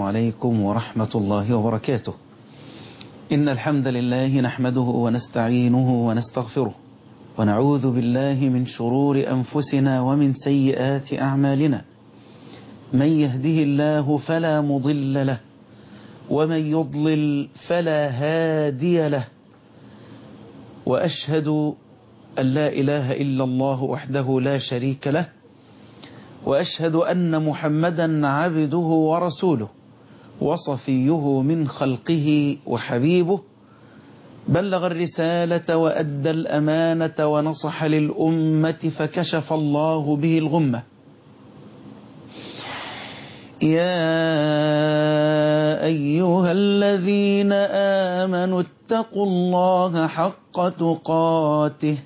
عليكم ورحمة الله وبركاته إن الحمد لله نحمده ونستعينه ونستغفره ونعوذ بالله من شرور أنفسنا ومن سيئات أعمالنا من يهده الله فلا مضل له ومن يضلل فلا هادي له وأشهد أن لا إله إلا الله وحده لا شريك له وأشهد أن محمدا عبده ورسوله وصفيه من خلقه وحبيبه بلغ الرسالة وأدى الأمانة ونصح للأمة فكشف الله به الغمة يا أيها الذين آمنوا اتقوا الله حق تقاته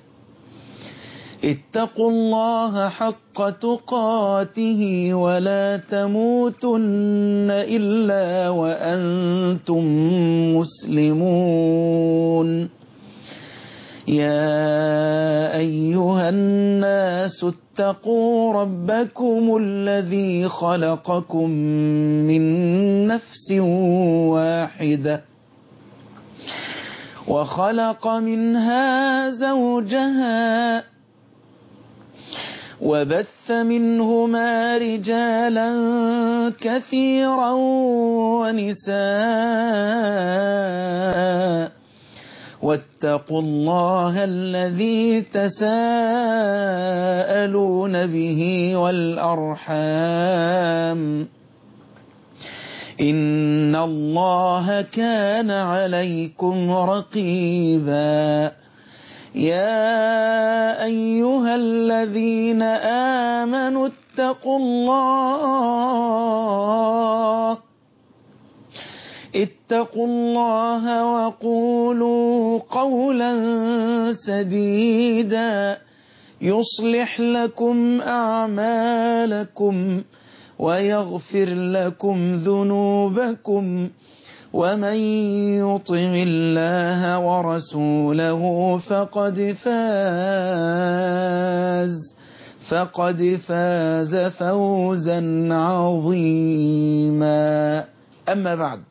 اتقوا الله حق تقاته ولا تموتن إلا وأنتم مسلمون يا أيها الناس اتقوا ربكم الذي خلقكم من نفس واحدة وخلق منها زوجها وبث منهما رجالا كثيرا ونساء واتقوا الله الذي تساءلون به والأرحام إن الله كان عليكم رقيبا يا أيها الذين آمنوا اتقوا الله اتقوا الله وقولوا قولا سديدا يصلح لكم أعمالكم ويغفر لكم ذنوبكم ومن يطع الله ورسوله فقد فاز فقد فاز فوزا عظيما أما بعد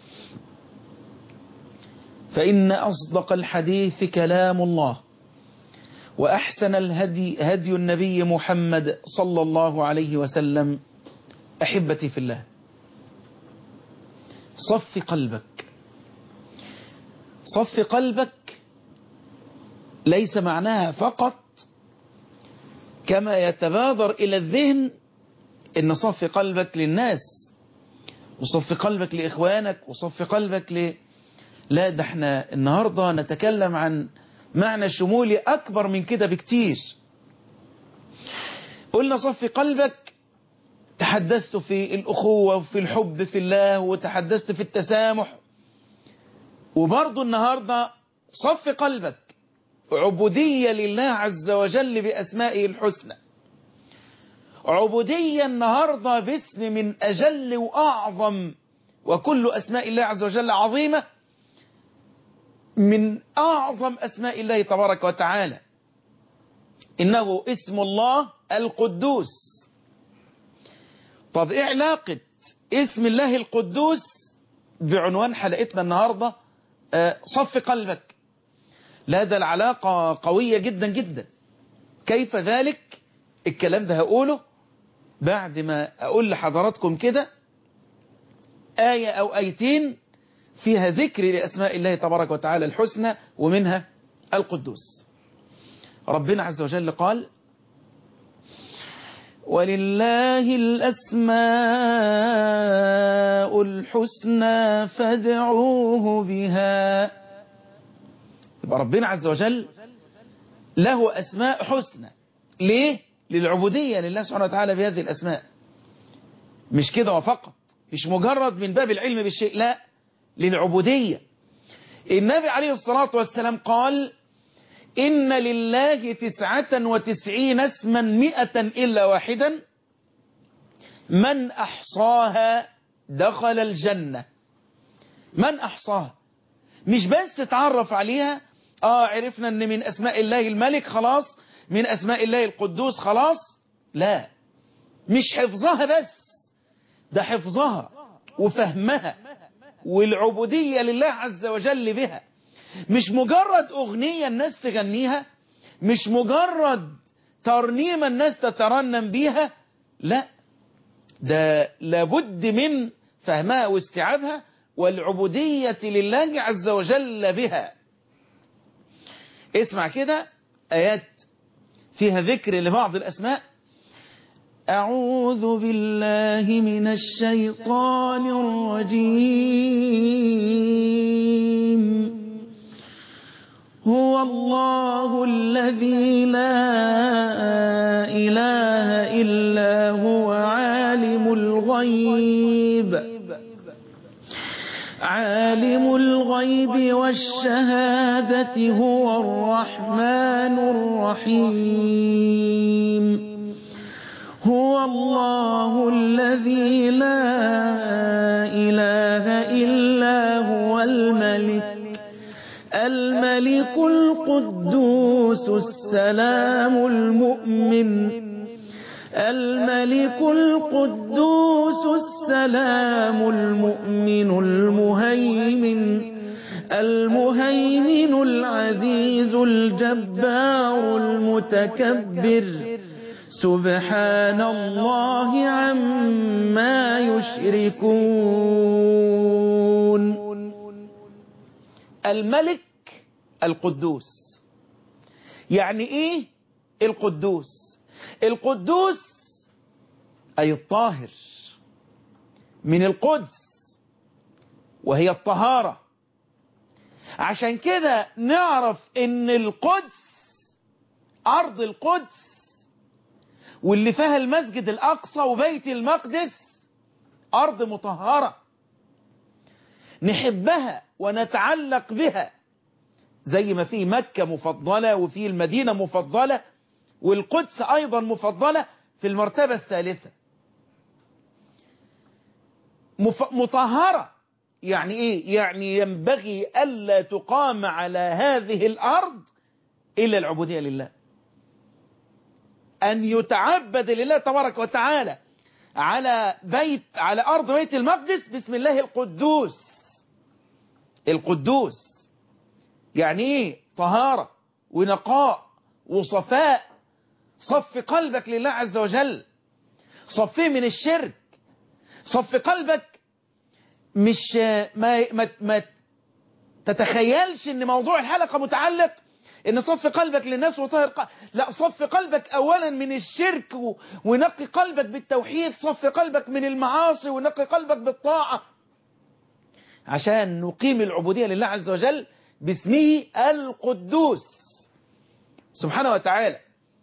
فإن أصدق الحديث كلام الله وأحسن الهدي هدي النبي محمد صلى الله عليه وسلم أحبتي في الله صف قلبك صف قلبك ليس معناها فقط كما يتبادر إلى الذهن إن صف قلبك للناس وصف قلبك لإخوانك وصف قلبك ل... لا ده احنا النهاردة نتكلم عن معنى شمولي أكبر من كده بكتير قلنا صف قلبك تحدثت في الأخوة وفي الحب في الله وتحدثت في التسامح وبرضو النهاردة صف قلبك عبودية لله عز وجل بأسمائه الحسنى عبودية النهاردة باسم من أجل وأعظم وكل أسماء الله عز وجل عظيمة من أعظم أسماء الله تبارك وتعالى إنه اسم الله القدوس طب إيه علاقة اسم الله القدوس بعنوان حلقتنا النهاردة آه صف قلبك لا ده العلاقة قوية جدا جدا كيف ذلك الكلام ده هقوله بعد ما أقول لحضراتكم كده آية أو آيتين فيها ذكر لأسماء الله تبارك وتعالى الحسنى ومنها القدوس ربنا عز وجل قال ولله الأسماء الحسنى فادعوه بها يبقى ربنا عز وجل له أسماء حسنى ليه؟ للعبودية لله سبحانه وتعالى بهذه الأسماء مش كده وفقط مش مجرد من باب العلم بالشيء لا للعبودية النبي عليه الصلاة والسلام قال إن لله تسعة وتسعين اسما مئة إلا واحدا من أحصاها دخل الجنة من أحصاها مش بس تعرف عليها آه عرفنا أن من أسماء الله الملك خلاص من أسماء الله القدوس خلاص لا مش حفظها بس ده حفظها وفهمها والعبودية لله عز وجل بها مش مجرد أغنية الناس تغنيها مش مجرد ترنيمة الناس تترنم بيها لا ده لابد من فهمها واستيعابها والعبودية لله عز وجل بها اسمع كده آيات فيها ذكر لبعض الأسماء أعوذ بالله من الشيطان الرجيم هو الله الذي لا إله إلا هو عالم الغيب عالم الغيب والشهادة هو الرحمن الرحيم هو الله الذي لا إله إلا هو الملك الملك القدوس السلام المؤمن الملك القدوس السلام المؤمن المهيمن المهيمن العزيز الجبار المتكبر سبحان الله عما يشركون الملك القدوس يعني ايه القدوس القدوس اي الطاهر من القدس وهي الطهارة عشان كده نعرف ان القدس ارض القدس واللي فيها المسجد الاقصى وبيت المقدس ارض مطهرة نحبها ونتعلق بها زي ما في مكة مفضلة وفي المدينة مفضلة والقدس أيضا مفضلة في المرتبة الثالثة مف... مطهرة يعني إيه؟ يعني ينبغي ألا تقام على هذه الأرض إلا العبودية لله أن يتعبد لله تبارك وتعالى على بيت على أرض بيت المقدس بسم الله القدوس القدوس يعني ايه طهارة ونقاء وصفاء صف قلبك لله عز وجل صفيه من الشرك صف قلبك مش ما, ما, ما تتخيلش ان موضوع الحلقة متعلق ان صف قلبك للناس وطهر قلبك لا صف قلبك اولا من الشرك و... ونقي قلبك بالتوحيد صف قلبك من المعاصي ونقي قلبك بالطاعة عشان نقيم العبودية لله عز وجل باسمه القدوس سبحانه وتعالى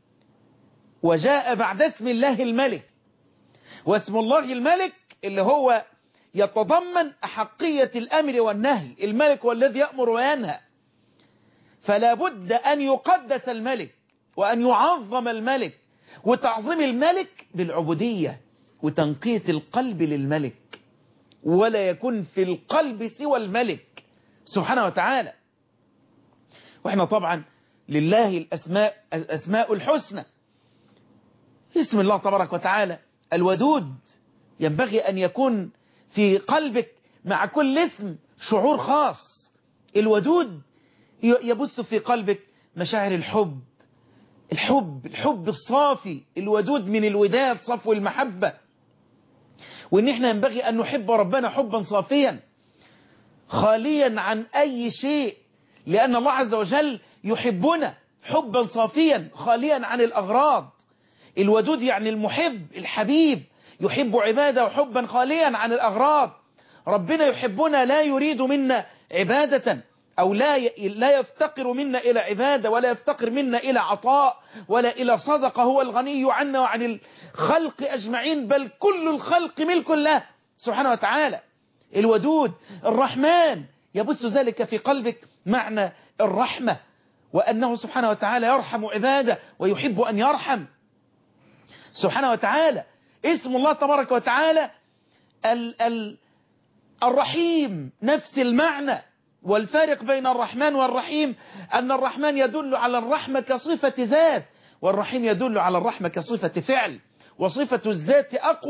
وجاء بعد اسم الله الملك واسم الله الملك اللي هو يتضمن أحقية الأمر والنهي الملك هو الذي يأمر وينهى فلا بد أن يقدس الملك وأن يعظم الملك وتعظيم الملك بالعبودية وتنقية القلب للملك ولا يكون في القلب سوى الملك سبحانه وتعالى واحنا طبعا لله الأسماء, الأسماء الحسنى اسم الله تبارك وتعالى الودود ينبغي أن يكون في قلبك مع كل اسم شعور خاص الودود يبث في قلبك مشاعر الحب الحب الحب الصافي الودود من الوداد صفو المحبة وإن احنا ينبغي أن نحب ربنا حبا صافيا خاليا عن أي شيء لأن الله عز وجل يحبنا حبا صافيا خاليا عن الأغراض الودود يعني المحب الحبيب يحب عباده حبا خاليا عن الأغراض ربنا يحبنا لا يريد منا عبادة أو لا لا يفتقر منا إلى عبادة ولا يفتقر منا إلى عطاء ولا إلى صدقة هو الغني عنا وعن الخلق أجمعين بل كل الخلق ملك له سبحانه وتعالى الودود الرحمن يبث ذلك في قلبك معنى الرحمة وأنه سبحانه وتعالى يرحم عباده ويحب أن يرحم سبحانه وتعالى اسم الله تبارك وتعالى ال ال الرحيم نفس المعنى والفارق بين الرحمن والرحيم أن الرحمن يدل على الرحمة كصفة ذات والرحيم يدل على الرحمة كصفة فعل وصفة الذات أقوى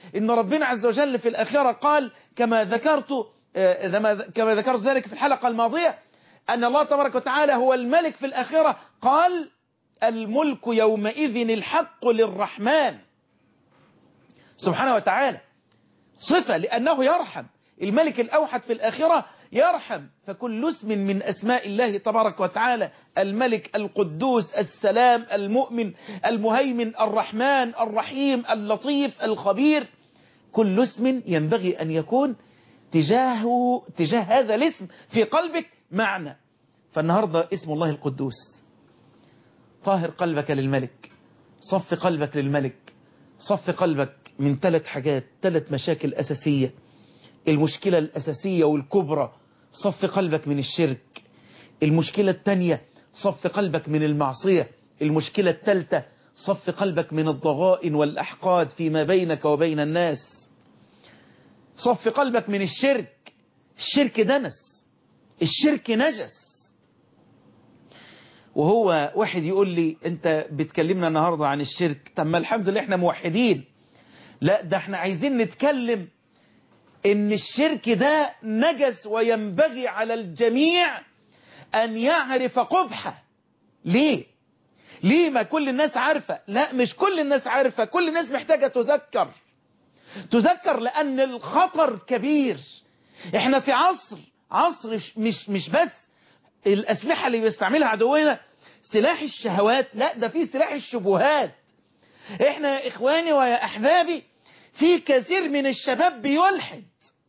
إن ربنا عز وجل في الآخرة قال كما ذكرت كما ذكرت ذلك في الحلقة الماضية أن الله تبارك وتعالى هو الملك في الآخرة قال الملك يومئذ الحق للرحمن سبحانه وتعالى صفة لأنه يرحم الملك الأوحد في الآخرة يرحم فكل اسم من أسماء الله تبارك وتعالى الملك القدوس السلام المؤمن المهيمن الرحمن الرحيم اللطيف الخبير كل اسم ينبغي أن يكون تجاهه تجاه هذا الاسم في قلبك معنى فالنهاردة اسم الله القدوس طاهر قلبك للملك صف قلبك للملك صف قلبك من ثلاث حاجات ثلاث مشاكل أساسية المشكلة الأساسية والكبرى صف قلبك من الشرك المشكلة الثانية صف قلبك من المعصية المشكلة الثالثة صف قلبك من الضغائن والأحقاد فيما بينك وبين الناس صف قلبك من الشرك الشرك دنس الشرك نجس وهو واحد يقول لي انت بتكلمنا النهاردة عن الشرك طب ما الحمد لله احنا موحدين لا ده احنا عايزين نتكلم ان الشرك ده نجس وينبغي على الجميع ان يعرف قبحه ليه ليه ما كل الناس عارفة لا مش كل الناس عارفة كل الناس محتاجة تذكر تذكر لان الخطر كبير احنا في عصر عصر مش مش بس الاسلحة اللي بيستعملها عدونا سلاح الشهوات لا ده في سلاح الشبهات احنا يا اخواني ويا احبابي في كثير من الشباب بيلحد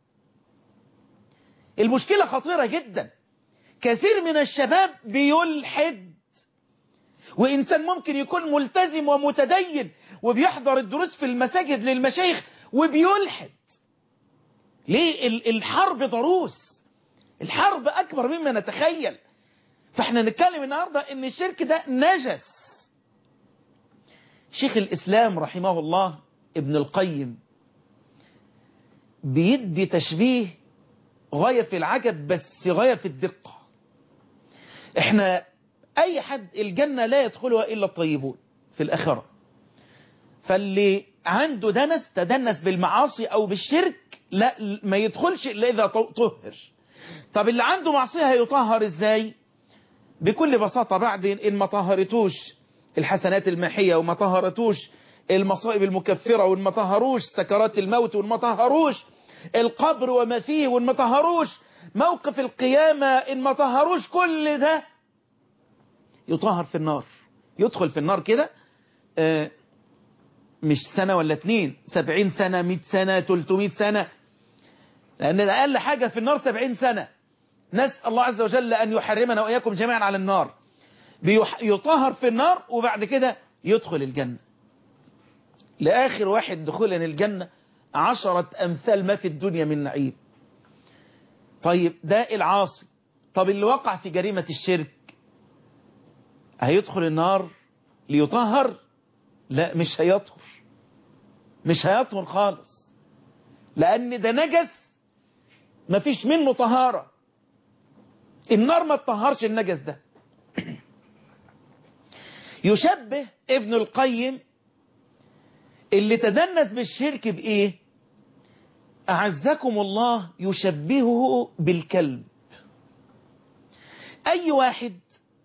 المشكلة خطيرة جدا كثير من الشباب بيلحد وإنسان ممكن يكون ملتزم ومتدين وبيحضر الدروس في المساجد للمشايخ وبيلحد ليه الحرب ضروس الحرب أكبر مما نتخيل فاحنا نتكلم النهاردة ان الشرك ده نجس شيخ الإسلام رحمه الله ابن القيم بيدي تشبيه غاية في العجب بس غاية في الدقة احنا اي حد الجنة لا يدخلها الا الطيبون في الاخرة فاللي عنده دنس تدنس بالمعاصي او بالشرك لا ما يدخلش الا اذا طهر طب اللي عنده معصية هيطهر ازاي بكل بساطة بعد ان ما طهرتوش الحسنات الماحية وما طهرتوش المصائب المكفرة وان ما طهروش سكرات الموت وان ما طهروش القبر وما فيه وان ما طهروش موقف القيامة ان ما طهروش كل ده يطهر في النار يدخل في النار كده آه مش سنة ولا اتنين سبعين سنة مئة سنة تلتمائة سنة لأن أقل حاجة في النار سبعين سنة نسأل الله عز وجل أن يحرمنا وإياكم جميعا على النار يطهر في النار وبعد كده يدخل الجنة لآخر واحد دخولا الجنة عشرة أمثال ما في الدنيا من نعيم طيب ده العاصي طب اللي وقع في جريمة الشرك هيدخل النار ليطهر لا مش هيطهر مش هيطهر خالص لأن ده نجس مفيش منه طهارة النار ما تطهرش النجس ده يشبه ابن القيم اللي تدنس بالشرك بإيه أعزكم الله يشبهه بالكلب أي واحد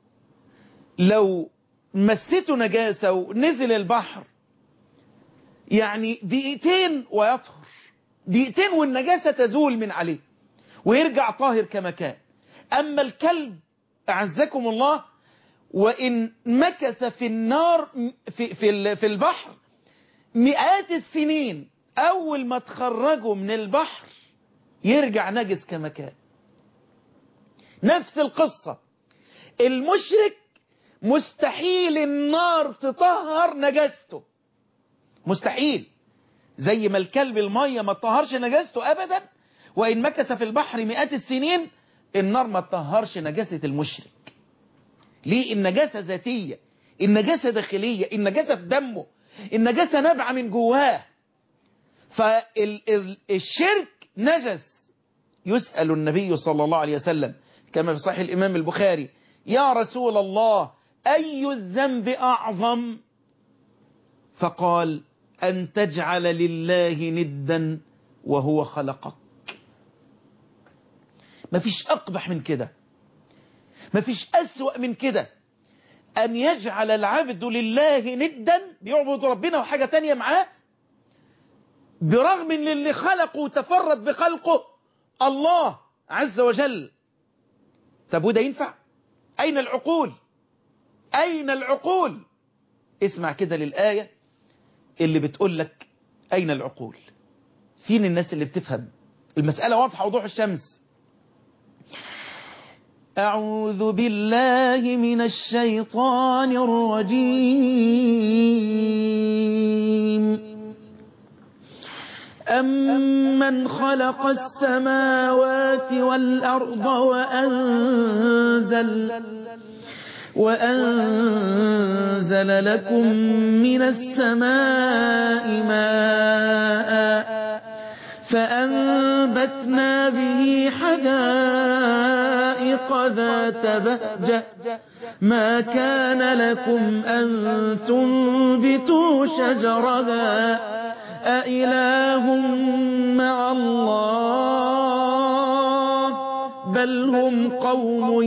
لو مسته نجاسة ونزل البحر يعني دقيقتين ويطهر دقيقتين والنجاسة تزول من عليه ويرجع طاهر كما كان أما الكلب أعزكم الله وإن مكث في النار في, في, في البحر مئات السنين أول ما تخرجوا من البحر يرجع نجس كما كان نفس القصة المشرك مستحيل النار تطهر نجاسته مستحيل زي ما الكلب المية ما تطهرش نجاسته أبدا وإن مكث في البحر مئات السنين النار ما تطهرش نجاسة المشرك ليه النجاسة ذاتية النجاسة داخلية النجاسة في دمه النجاسة نابعة من جواه فالشرك نجس يسأل النبي صلى الله عليه وسلم كما في صحيح الإمام البخاري يا رسول الله أي الذنب أعظم فقال أن تجعل لله ندا وهو خلقك مفيش أقبح من كده مفيش أسوأ من كده أن يجعل العبد لله ندا بيعبد ربنا وحاجة تانية معاه برغم ان اللي خلقه وتفرد بخلقه الله عز وجل طب وده ينفع أين العقول أين العقول اسمع كده للآية اللي بتقول لك أين العقول فين الناس اللي بتفهم المسألة واضحة وضوح الشمس أعوذ بالله من الشيطان الرجيم أمن خلق السماوات والأرض وأنزل وأنزل لكم من السماء ماء فأنبتنا به حدائق ذات بهجة ما كان لكم أن تنبتوا شجرها أإله مع الله بل هم قوم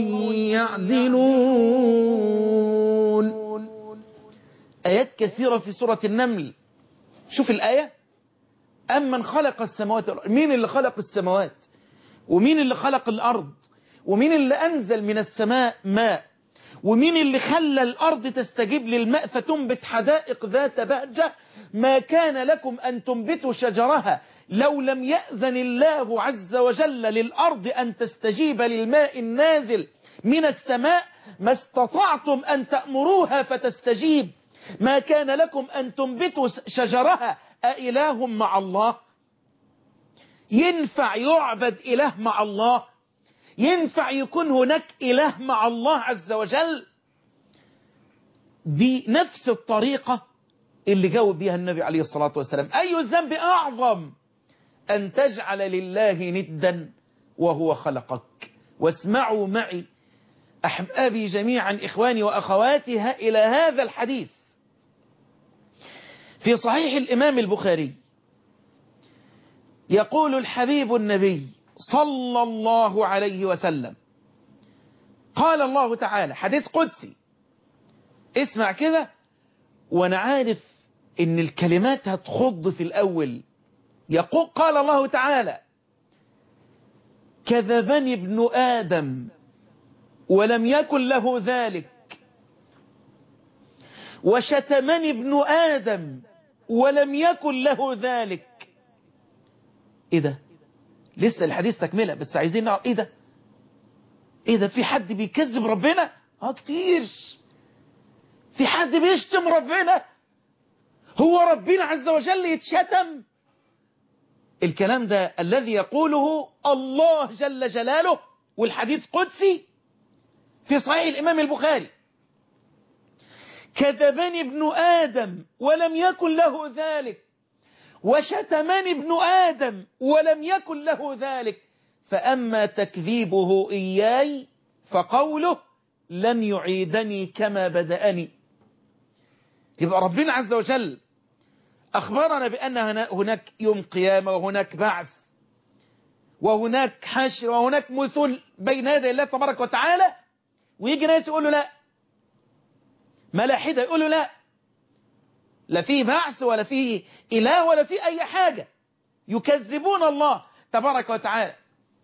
يعدلون آيات كثيرة في سورة النمل شوف الآية أمن خلق السماوات والأرض مين اللي خلق السماوات ومين اللي خلق الأرض ومين اللي أنزل من السماء ماء ومين اللي خلى الأرض تستجيب للماء فتنبت حدائق ذات بهجة ما كان لكم أن تنبتوا شجرها لو لم يأذن الله عز وجل للأرض أن تستجيب للماء النازل من السماء ما استطعتم أن تأمروها فتستجيب ما كان لكم أن تنبتوا شجرها أإله مع الله ينفع يعبد إله مع الله ينفع يكون هناك إله مع الله عز وجل دي نفس الطريقة اللي جاوب بيها النبي عليه الصلاة والسلام أي الذنب أعظم أن تجعل لله ندا وهو خلقك واسمعوا معي أحبابي جميعا إخواني وأخواتي إلى هذا الحديث في صحيح الإمام البخاري يقول الحبيب النبي صلى الله عليه وسلم قال الله تعالى حديث قدسي اسمع كده وانا عارف ان الكلمات هتخض في الاول يقول قال الله تعالى كذبني ابن آدم ولم يكن له ذلك وشتمني ابن آدم ولم يكن له ذلك ايه ده لسه الحديث تكملة بس عايزين نعرف ايه ده ايه ده في حد بيكذب ربنا اه كتير في حد بيشتم ربنا هو ربنا عز وجل يتشتم الكلام ده الذي يقوله الله جل جلاله والحديث قدسي في صحيح الإمام البخاري كذبني ابن آدم ولم يكن له ذلك وشتمني ابن آدم ولم يكن له ذلك فأما تكذيبه إياي فقوله لن يعيدني كما بدأني يبقى ربنا عز وجل أخبرنا بأن هناك يوم قيامة وهناك بعث وهناك حشر وهناك مثل بين يدي الله تبارك وتعالى ويجي ناس يقول له لا ملاحدة يقول له لا لا في بعث ولا في إله ولا في أي حاجة يكذبون الله تبارك وتعالى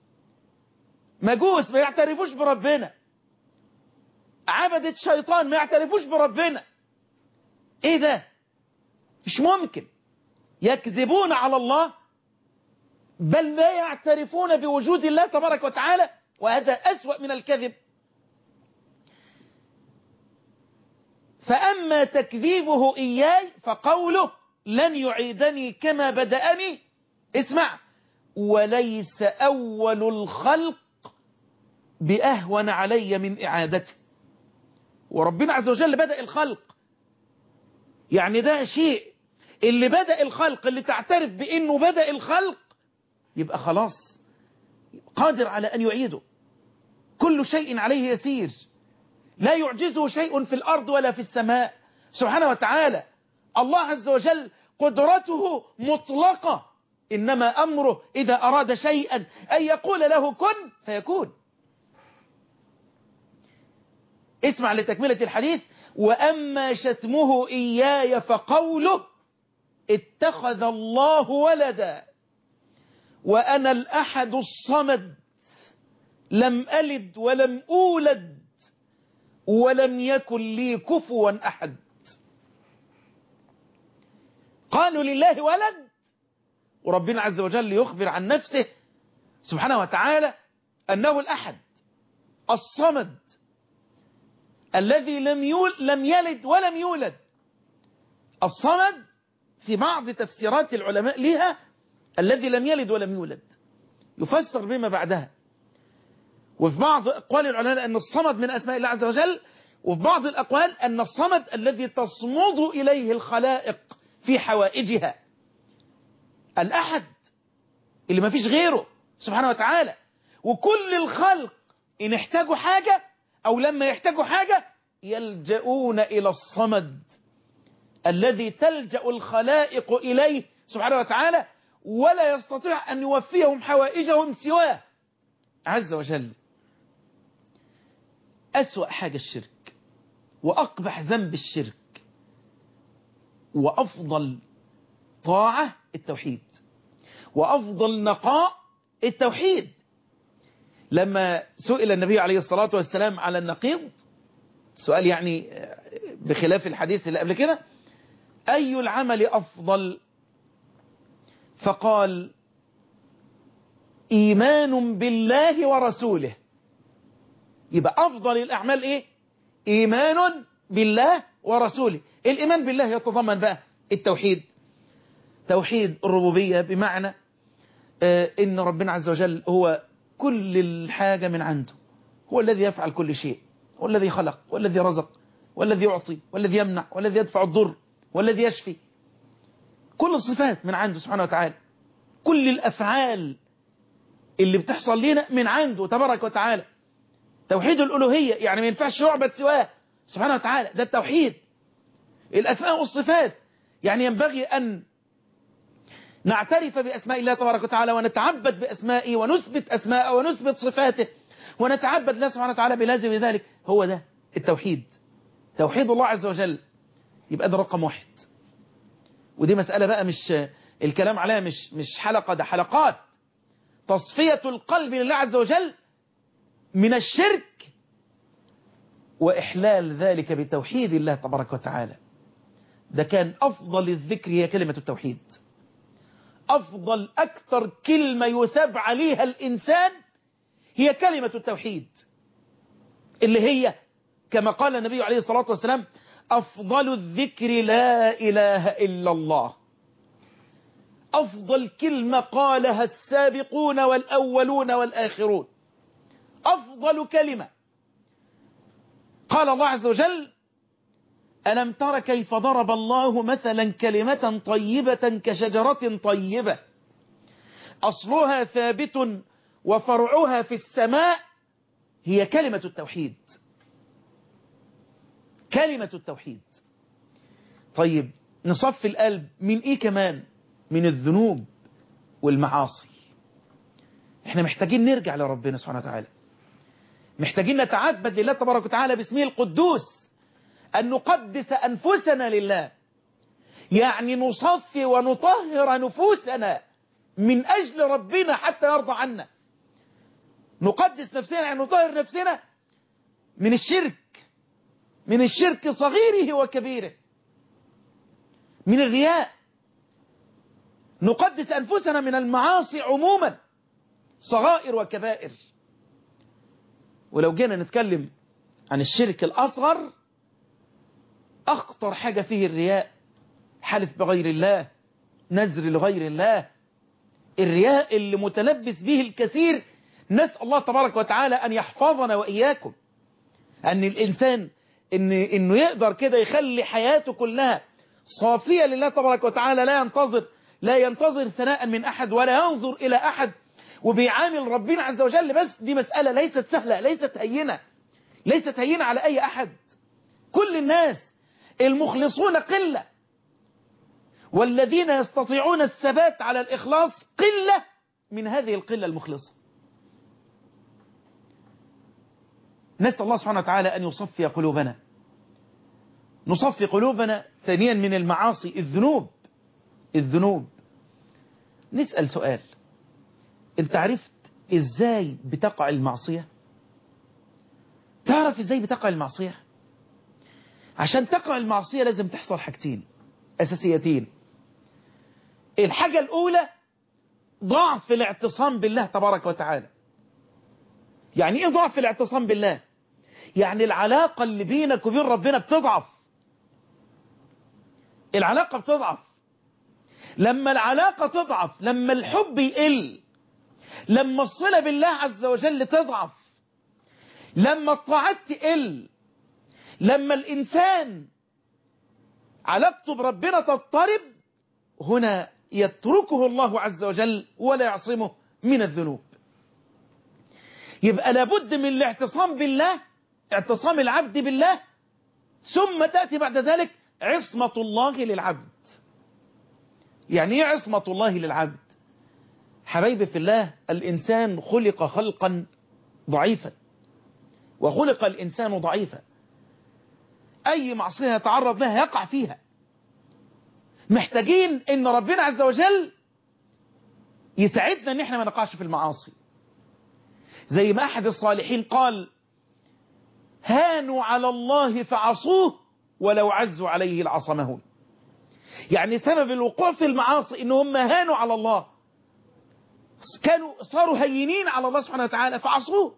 مجوس ما يعترفوش بربنا عبدة شيطان ما يعترفوش بربنا ايه ده مش ممكن يكذبون على الله بل لا يعترفون بوجود الله تبارك وتعالى وهذا أسوأ من الكذب فأما تكذيبه إياي فقوله لن يعيدني كما بدأني اسمع وليس أول الخلق بأهون علي من إعادته وربنا عز وجل بدأ الخلق يعني ده شيء اللي بدأ الخلق اللي تعترف بأنه بدأ الخلق يبقى خلاص قادر على أن يعيده كل شيء عليه يسير لا يعجزه شيء في الأرض ولا في السماء سبحانه وتعالى الله عز وجل قدرته مطلقة إنما أمره إذا أراد شيئا أن يقول له كن فيكون اسمع لتكملة الحديث وأما شتمه إياي فقوله اتخذ الله ولدا وأنا الأحد الصمد لم ألد ولم أولد ولم يكن لي كفوا أحد قالوا لله ولد وربنا عز وجل يخبر عن نفسه سبحانه وتعالى أنه الأحد الصمد الذي لم يول لم يلد ولم يولد الصمد في بعض تفسيرات العلماء لها الذي لم يلد ولم يولد يفسر بما بعدها وفي بعض أقوال العلماء أن الصمد من أسماء الله عز وجل وفي بعض الأقوال أن الصمد الذي تصمد إليه الخلائق في حوائجها الأحد اللي ما فيش غيره سبحانه وتعالى وكل الخلق إن احتاجوا حاجة أو لما يحتاجوا حاجة يلجؤون إلى الصمد الذي تلجأ الخلائق إليه سبحانه وتعالى ولا يستطيع أن يوفيهم حوائجهم سواه عز وجل أسوأ حاجة الشرك وأقبح ذنب الشرك وأفضل طاعة التوحيد وأفضل نقاء التوحيد لما سئل النبي عليه الصلاة والسلام على النقيض سؤال يعني بخلاف الحديث اللي قبل كده أي العمل أفضل فقال إيمان بالله ورسوله يبقى أفضل الأعمال إيه إيمان بالله ورسوله الإيمان بالله يتضمن بقى التوحيد توحيد الربوبية بمعنى آه إن ربنا عز وجل هو كل الحاجة من عنده هو الذي يفعل كل شيء هو الذي خلق والذي رزق والذي يعطي والذي يمنع والذي يدفع الضر والذي يشفي كل الصفات من عنده سبحانه وتعالى كل الأفعال اللي بتحصل لنا من عنده تبارك وتعالى توحيد الألوهية يعني ما ينفعش يعبد سواه سبحانه وتعالى ده التوحيد الأسماء والصفات يعني ينبغي أن نعترف بأسماء الله تبارك وتعالى ونتعبد بأسمائه ونثبت أسماءه ونثبت صفاته ونتعبد الله سبحانه وتعالى بلازم ذلك هو ده التوحيد توحيد الله عز وجل يبقى ده رقم واحد ودي مسألة بقى مش الكلام عليها مش مش حلقة ده حلقات تصفية القلب لله عز وجل من الشرك وإحلال ذلك بتوحيد الله تبارك وتعالى ده كان أفضل الذكر هي كلمة التوحيد أفضل أكثر كلمة يثاب عليها الإنسان هي كلمة التوحيد اللي هي كما قال النبي عليه الصلاة والسلام أفضل الذكر لا إله إلا الله أفضل كلمة قالها السابقون والأولون والآخرون أفضل كلمة قال الله عز وجل ألم تر كيف ضرب الله مثلا كلمة طيبة كشجرة طيبة أصلها ثابت وفرعها في السماء هي كلمة التوحيد كلمة التوحيد طيب نصفي القلب من ايه كمان من الذنوب والمعاصي احنا محتاجين نرجع لربنا سبحانه وتعالى محتاجين نتعبد لله تبارك وتعالى باسمه القدوس أن نقدس أنفسنا لله يعني نصفي ونطهر نفوسنا من أجل ربنا حتى يرضى عنا نقدس نفسنا يعني نطهر نفسنا من الشرك من الشرك صغيره وكبيره من الرياء نقدس أنفسنا من المعاصي عموما صغائر وكبائر ولو جينا نتكلم عن الشرك الأصغر أخطر حاجة فيه الرياء حلف بغير الله نذر لغير الله الرياء اللي متلبس به الكثير نسأل الله تبارك وتعالى أن يحفظنا وإياكم أن الإنسان إن إنه يقدر كده يخلي حياته كلها صافية لله تبارك وتعالى لا ينتظر لا ينتظر ثناء من أحد ولا ينظر إلى أحد وبيعامل ربنا عز وجل بس دي مسألة ليست سهلة ليست هينة ليست هينة على أي أحد كل الناس المخلصون قلة والذين يستطيعون الثبات على الإخلاص قلة من هذه القلة المخلصة نسأل الله سبحانه وتعالى أن يصفي قلوبنا نصفي قلوبنا ثانيا من المعاصي الذنوب الذنوب نسأل سؤال انت عرفت ازاي بتقع المعصية تعرف ازاي بتقع المعصية عشان تقع المعصية لازم تحصل حاجتين أساسيتين الحاجة الأولى ضعف الاعتصام بالله تبارك وتعالى يعني ايه ضعف الاعتصام بالله يعني العلاقة اللي بينك وبين ربنا بتضعف العلاقة بتضعف لما العلاقة تضعف لما الحب يقل لما الصلة بالله عز وجل تضعف لما الطاعات تقل لما الإنسان علاقته بربنا تضطرب هنا يتركه الله عز وجل ولا يعصمه من الذنوب يبقى لابد من الاعتصام بالله اعتصام العبد بالله ثم تأتي بعد ذلك عصمة الله للعبد يعني ايه عصمة الله للعبد حبايبي في الله الإنسان خلق خلقا ضعيفا وخلق الإنسان ضعيفا أي معصية يتعرض لها يقع فيها محتاجين ان ربنا عز وجل يساعدنا ان احنا ما نقعش في المعاصي زي ما احد الصالحين قال هانوا على الله فعصوه ولو عزوا عليه العصمهون يعني سبب الوقوع في المعاصي ان هم هانوا على الله كانوا صاروا هينين على الله سبحانه وتعالى فعصوه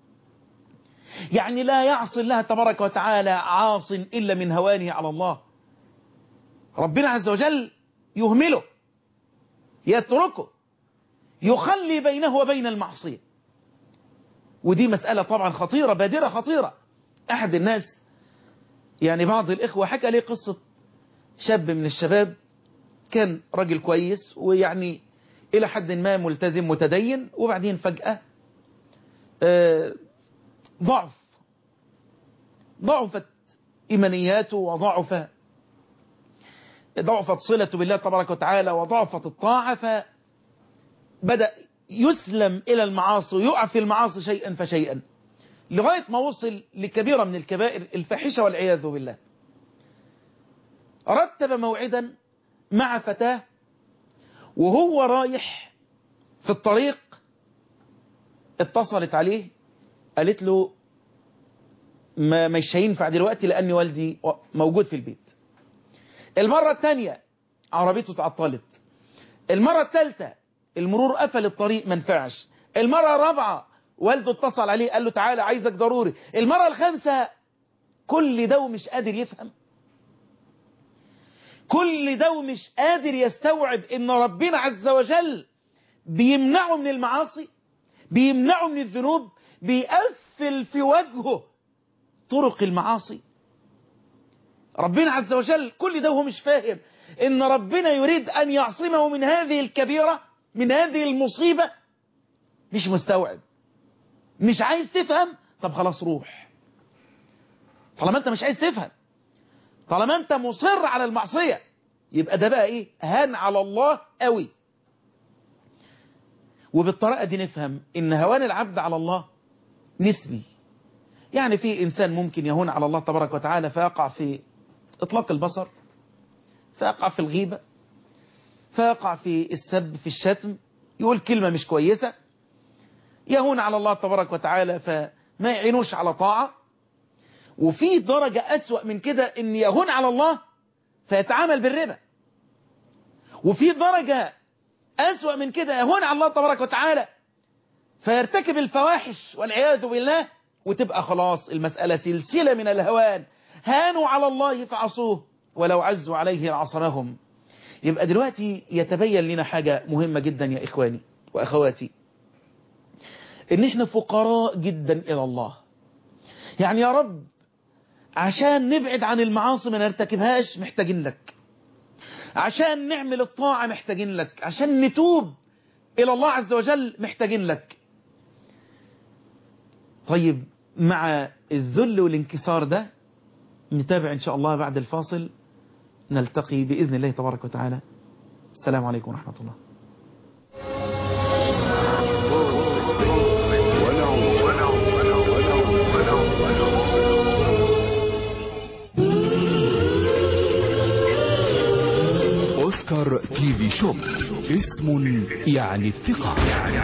يعني لا يعصي الله تبارك وتعالى عاص إلا من هوانه على الله ربنا عز وجل يهمله يتركه يخلي بينه وبين المعصية ودي مسألة طبعا خطيرة بادرة خطيرة أحد الناس يعني بعض الإخوة حكى لي قصة شاب من الشباب كان راجل كويس ويعني إلى حد ما ملتزم متدين وبعدين فجأة آه ضعف ضعفت إيمانياته وضعف ضعفت صلته بالله تبارك وتعالى وضعفت الطاعة فبدأ يسلم إلى المعاصي ويقع في المعاصي شيئا فشيئا لغاية ما وصل لكبيرة من الكبائر الفاحشة والعياذ بالله رتب موعدا مع فتاة وهو رايح في الطريق اتصلت عليه قالت له ما مش هينفع دلوقتي لأن والدي موجود في البيت المرة الثانية عربيته تعطلت المرة الثالثة المرور قفل الطريق ما نفعش المرة الرابعة والده اتصل عليه قال له تعالى عايزك ضروري المرة الخامسة كل ده ومش قادر يفهم كل ده ومش قادر يستوعب ان ربنا عز وجل بيمنعه من المعاصي بيمنعه من الذنوب بيقفل في وجهه طرق المعاصي ربنا عز وجل كل ده وهو مش فاهم ان ربنا يريد ان يعصمه من هذه الكبيرة من هذه المصيبة مش مستوعب مش عايز تفهم طب خلاص روح طالما انت مش عايز تفهم طالما انت مصر على المعصية يبقى ده بقى ايه هان على الله قوي وبالطريقة دي نفهم ان هوان العبد على الله نسبي يعني في إنسان ممكن يهون على الله تبارك وتعالى فيقع في إطلاق البصر فيقع في الغيبة فيقع في السب في الشتم يقول كلمة مش كويسة يهون على الله تبارك وتعالى فما يعينوش على طاعة وفي درجة أسوأ من كده إن يهون على الله فيتعامل بالربا وفي درجة أسوأ من كده يهون على الله تبارك وتعالى فيرتكب الفواحش والعياذ بالله وتبقى خلاص المسألة سلسلة من الهوان هانوا على الله فعصوه ولو عزوا عليه لعصمهم يبقى دلوقتي يتبين لنا حاجة مهمة جدا يا إخواني وأخواتي إن إحنا فقراء جدا إلى الله يعني يا رب عشان نبعد عن المعاصي ما نرتكبهاش محتاجين لك عشان نعمل الطاعة محتاجين لك عشان نتوب إلى الله عز وجل محتاجين لك طيب مع الذل والانكسار ده نتابع إن شاء الله بعد الفاصل نلتقي بإذن الله تبارك وتعالى السلام عليكم ورحمة الله اوسكار تي في شوب اسم يعني الثقة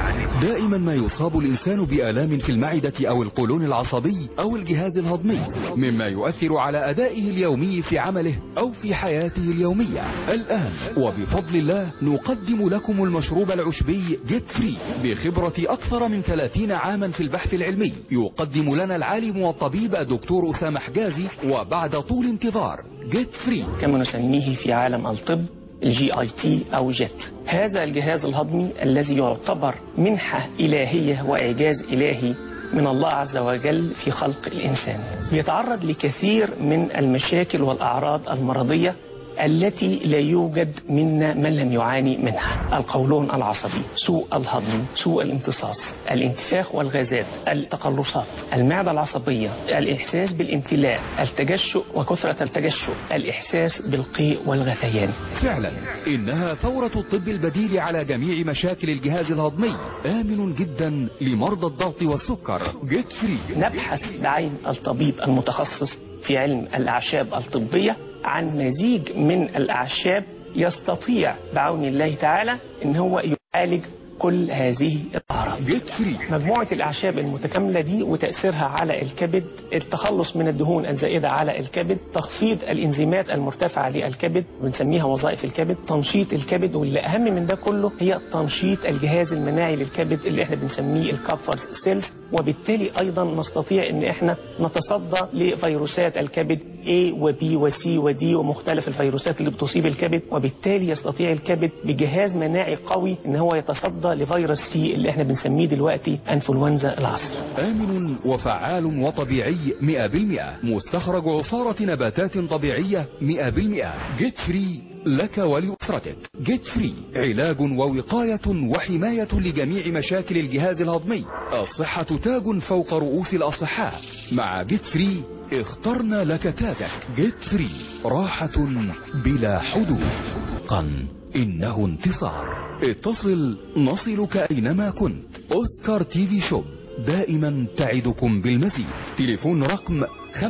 دائما ما يصاب الانسان بآلام في المعدة او القولون العصبي او الجهاز الهضمي مما يؤثر على ادائه اليومي في عمله او في حياته اليومية الان وبفضل الله نقدم لكم المشروب العشبي جيت فري بخبرة اكثر من 30 عاما في البحث العلمي يقدم لنا العالم والطبيب الدكتور اسامة حجازي وبعد طول انتظار جيت فري كما نسميه في عالم الطب الجي اي تي او جيت هذا الجهاز الهضمي الذي يعتبر منحة إلهية وإعجاز إلهي من الله عز وجل في خلق الإنسان يتعرض لكثير من المشاكل والأعراض المرضية التي لا يوجد منا من لم يعاني منها القولون العصبي سوء الهضم سوء الامتصاص الانتفاخ والغازات التقلصات المعدة العصبية الإحساس بالامتلاء التجشؤ وكثرة التجشؤ الإحساس بالقيء والغثيان فعلا إنها ثورة الطب البديل على جميع مشاكل الجهاز الهضمي آمن جدا لمرضى الضغط والسكر جيت فري نبحث بعين الطبيب المتخصص في علم الأعشاب الطبية عن مزيج من الأعشاب يستطيع بعون الله تعالى ان هو يعالج كل هذه الأعراض جيت فري مجموعة الأعشاب المتكاملة دي وتأثيرها على الكبد التخلص من الدهون الزائدة على الكبد تخفيض الإنزيمات المرتفعة للكبد بنسميها وظائف الكبد تنشيط الكبد واللي أهم من ده كله هي تنشيط الجهاز المناعي للكبد اللي احنا بنسميه الكابفر سيلز وبالتالي أيضا نستطيع ان احنا نتصدى لفيروسات الكبد A و B و C و D ومختلف الفيروسات اللي بتصيب الكبد وبالتالي يستطيع الكبد بجهاز مناعي قوي ان هو يتصدى لفيروس سي اللي احنا بنسميه دلوقتي انفلونزا العصر آمن وفعال وطبيعي 100% مستخرج عصارة نباتات طبيعية 100% جيت فري لك ولأسرتك جيت فري علاج ووقاية وحماية لجميع مشاكل الجهاز الهضمي الصحة تاج فوق رؤوس الأصحاء مع جيت فري اخترنا لك تاجك جيت فري راحة بلا حدود قن إنه انتصار اتصل نصلك أينما كنت أوسكار تي في شوب دائما تعدكم بالمزيد تليفون رقم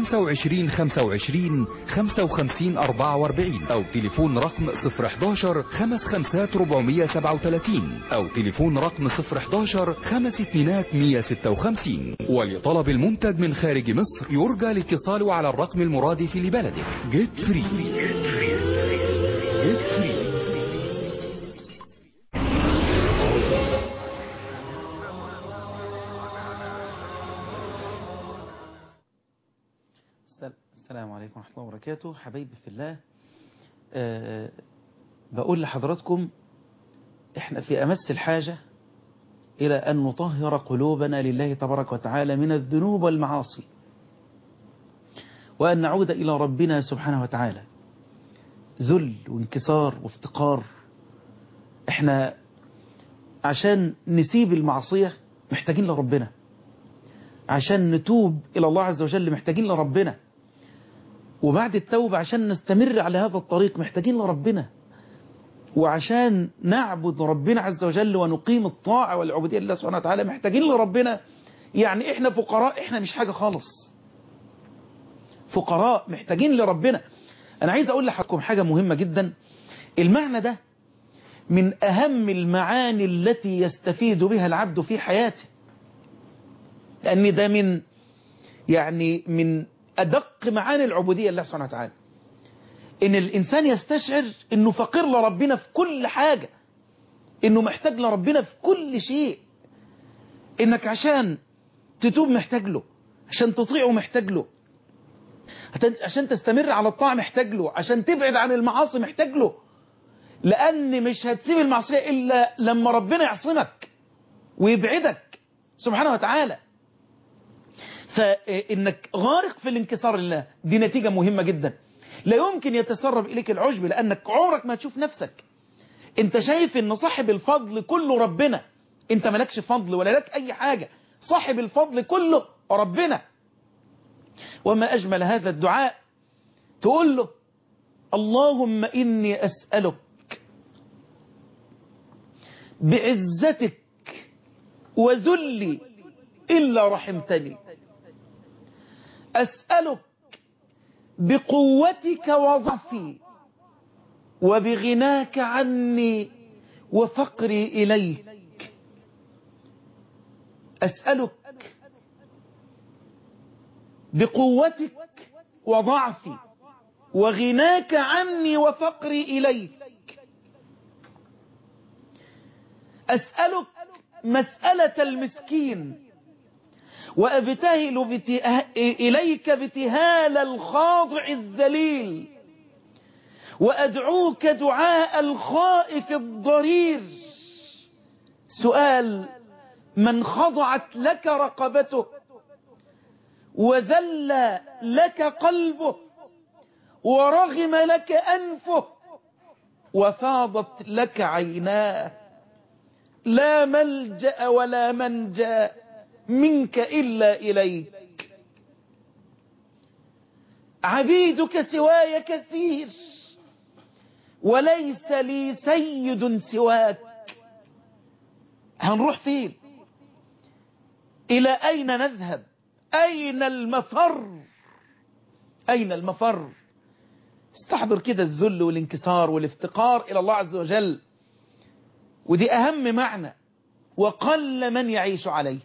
25 25 55 44 أو تليفون رقم 011 55 437 أو تليفون رقم 011 5 2 156 ولطلب المنتج من خارج مصر يرجى الاتصال على الرقم المرادف لبلدك جيت فري جيت فري السلام عليكم ورحمة الله وبركاته حبايبي في الله أه بقول لحضراتكم احنا في أمس الحاجة إلى أن نطهر قلوبنا لله تبارك وتعالى من الذنوب والمعاصي وأن نعود إلى ربنا سبحانه وتعالى ذل وانكسار وافتقار احنا عشان نسيب المعصية محتاجين لربنا عشان نتوب إلى الله عز وجل محتاجين لربنا وبعد التوبة عشان نستمر على هذا الطريق محتاجين لربنا وعشان نعبد ربنا عز وجل ونقيم الطاعة والعبودية لله سبحانه وتعالى محتاجين لربنا يعني احنا فقراء احنا مش حاجة خالص فقراء محتاجين لربنا انا عايز اقول لحضراتكم حاجة مهمة جدا المعنى ده من اهم المعاني التي يستفيد بها العبد في حياته لان ده من يعني من أدق معاني العبودية لله سبحانه وتعالى إن الإنسان يستشعر إنه فقير لربنا في كل حاجة إنه محتاج لربنا في كل شيء إنك عشان تتوب محتاج له عشان تطيعه محتاج له عشان تستمر على الطاعة محتاج له عشان تبعد عن المعاصي محتاج له لأن مش هتسيب المعصية إلا لما ربنا يعصمك ويبعدك سبحانه وتعالى فإنك غارق في الانكسار لله دي نتيجة مهمة جدا لا يمكن يتسرب إليك العجب لأنك عمرك ما تشوف نفسك انت شايف ان صاحب الفضل كله ربنا انت مالكش فضل ولا لك اي حاجة صاحب الفضل كله ربنا وما اجمل هذا الدعاء تقول له اللهم إني أسألك بعزتك وذلي إلا رحمتني أسألك بقوتك وضعفي وبغناك عني وفقري إليك أسألك بقوتك وضعفي وغناك عني وفقري إليك أسألك مسألة المسكين وأبتهل بته... إليك ابتهال الخاضع الذليل وأدعوك دعاء الخائف الضرير سؤال من خضعت لك رقبته وذل لك قلبه ورغم لك أنفه وفاضت لك عيناه لا ملجأ ولا منجا منك إلا إليك عبيدك سواي كثير وليس لي سيد سواك هنروح فين إلى أين نذهب أين المفر أين المفر استحضر كده الذل والانكسار والافتقار إلى الله عز وجل ودي أهم معنى وقل من يعيش عليه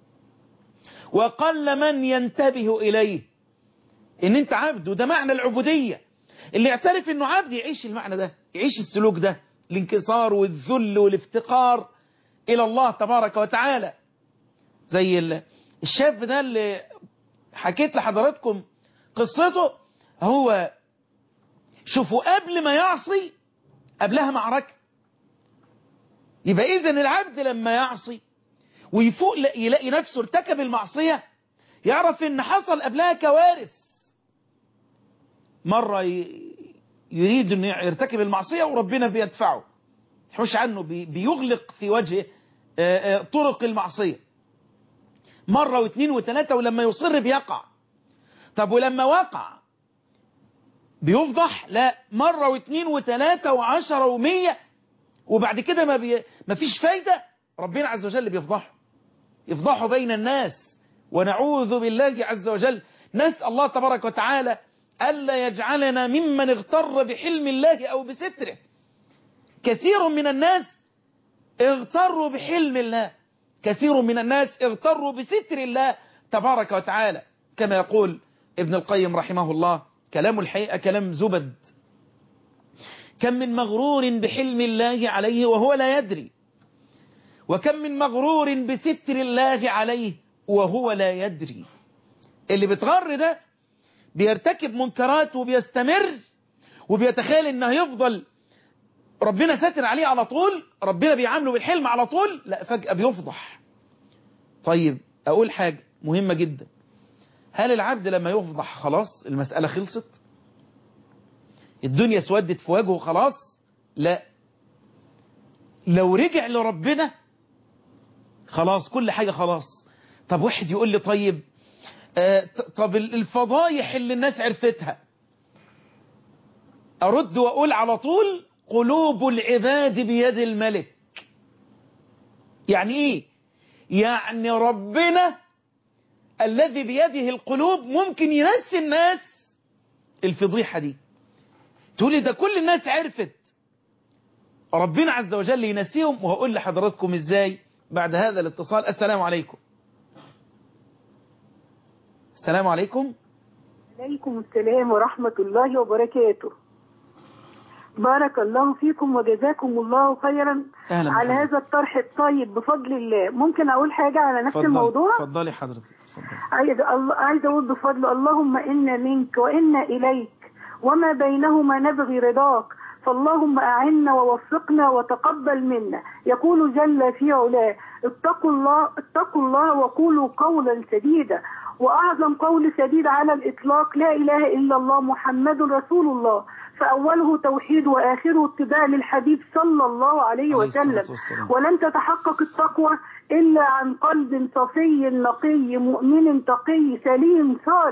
وقل من ينتبه إليه إن أنت عبد وده معنى العبودية اللي يعترف إنه عبد يعيش المعنى ده يعيش السلوك ده الانكسار والذل والافتقار إلى الله تبارك وتعالى زي الشاب ده اللي حكيت لحضراتكم قصته هو شوفوا قبل ما يعصي قبلها معركة يبقى إذن العبد لما يعصي ويفوق يلاقي نفسه ارتكب المعصية يعرف ان حصل قبلها كوارث مرة يريد ان يرتكب المعصية وربنا بيدفعه يحوش عنه بيغلق في وجه طرق المعصية مرة واثنين وثلاثة ولما يصر بيقع طب ولما وقع بيفضح لا مرة واثنين وثلاثة وعشرة ومية وبعد كده ما, بي... ما فيش فايدة ربنا عز وجل بيفضحه يفضحه بين الناس ونعوذ بالله عز وجل نسأل الله تبارك وتعالى ألا يجعلنا ممن اغتر بحلم الله أو بستره كثير من الناس اغتروا بحلم الله كثير من الناس اغتروا بستر الله تبارك وتعالى كما يقول ابن القيم رحمه الله كلام الحقيقة كلام زبد كم من مغرور بحلم الله عليه وهو لا يدري وكم من مغرور بستر الله عليه وهو لا يدري اللي بتغر ده بيرتكب منكرات وبيستمر وبيتخيل انه يفضل ربنا ساتر عليه على طول ربنا بيعامله بالحلم على طول لا فجأة بيفضح طيب اقول حاجة مهمة جدا هل العبد لما يفضح خلاص المسألة خلصت الدنيا اسودت في وجهه خلاص لا لو رجع لربنا خلاص كل حاجة خلاص طب واحد يقول لي طيب آه طب الفضايح اللي الناس عرفتها أرد وأقول على طول قلوب العباد بيد الملك يعني إيه يعني ربنا الذي بيده القلوب ممكن ينسي الناس الفضيحة دي تقولي ده كل الناس عرفت ربنا عز وجل ينسيهم وهقول لحضراتكم ازاي بعد هذا الاتصال السلام عليكم السلام عليكم عليكم السلام ورحمة الله وبركاته بارك الله فيكم وجزاكم الله خيرا أهلا على بحضرتك. هذا الطرح الطيب بفضل الله ممكن أقول حاجة على نفس اتفضلي- الموضوع اتفضلي حضرتك اتفضلي. عايز الله عايز اقول بفضل اللهم انا منك وانا اليك وما بينهما نبغي رضاك فاللهم اعنا ووفقنا وتقبل منا يقول جل في علاه اتقوا الله اتقوا الله وقولوا قولا سديدا واعظم قول سديد على الاطلاق لا اله الا الله محمد رسول الله فاوله توحيد واخره اتباع للحبيب صلى الله عليه عليه وسلم الصلاة والسلام. ولن تتحقق التقوى إلا عن قلب صفي نقي مؤمن تقي سليم صالح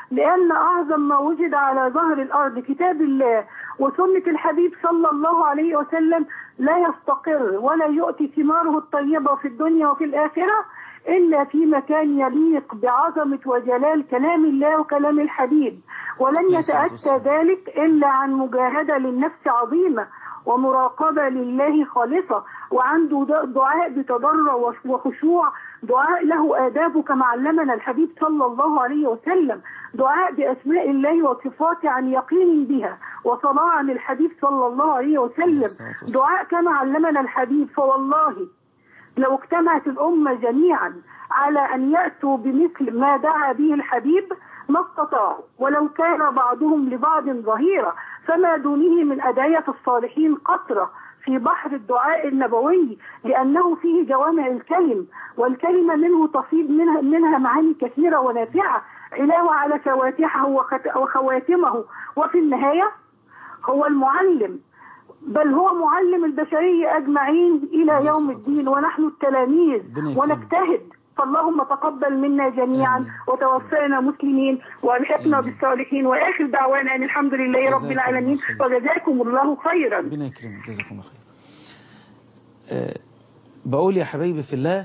لأن أعظم ما وجد على ظهر الأرض كتاب الله وسنة الحبيب صلى الله عليه وسلم لا يستقر ولا يؤتي ثماره الطيبة في الدنيا وفي الآخرة إلا في مكان يليق بعظمة وجلال كلام الله وكلام الحبيب ولن يتأتى ذلك إلا عن مجاهدة للنفس عظيمة ومراقبة لله خالصة وعنده دعاء بتضرع وخشوع دعاء له آداب كما علمنا الحبيب صلى الله عليه وسلم دعاء بأسماء الله وصفاته عن يقين بها وصلاة عن الحبيب صلى الله عليه وسلم دعاء كما علمنا الحبيب فوالله لو اجتمعت الأمة جميعا على أن يأتوا بمثل ما دعا به الحبيب ما استطاعوا ولو كان بعضهم لبعض ظهيرا فما دونه من أدعية الصالحين قطرة في بحر الدعاء النبوي لأنه فيه جوامع الكلم والكلمة منه تفيض منها, منها معاني كثيرة ونافعة علاوة على فواتحه وخواتمه وفي النهاية هو المعلم بل هو معلم البشرية أجمعين إلى يوم الدين ونحن التلاميذ ونجتهد فاللهم تقبل منا جميعا وتوفانا مسلمين والحقنا بالصالحين واخر دعوانا ان الحمد لله رب العالمين وجزاكم الله خيرا ربنا يكرمك جزاكم الله خير أه بقول يا حبايبي في الله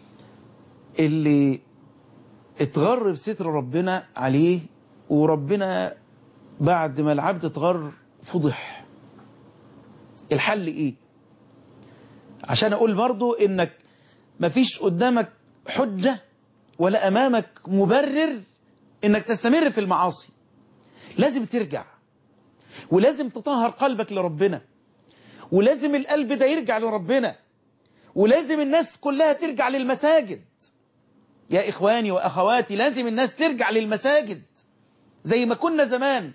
اللي اتغر بستر ربنا عليه وربنا بعد ما العبد اتغر فضح الحل ايه عشان اقول برضو انك مفيش قدامك حجة ولا أمامك مبرر إنك تستمر في المعاصي لازم ترجع ولازم تطهر قلبك لربنا ولازم القلب ده يرجع لربنا ولازم الناس كلها ترجع للمساجد يا إخواني وأخواتي لازم الناس ترجع للمساجد زي ما كنا زمان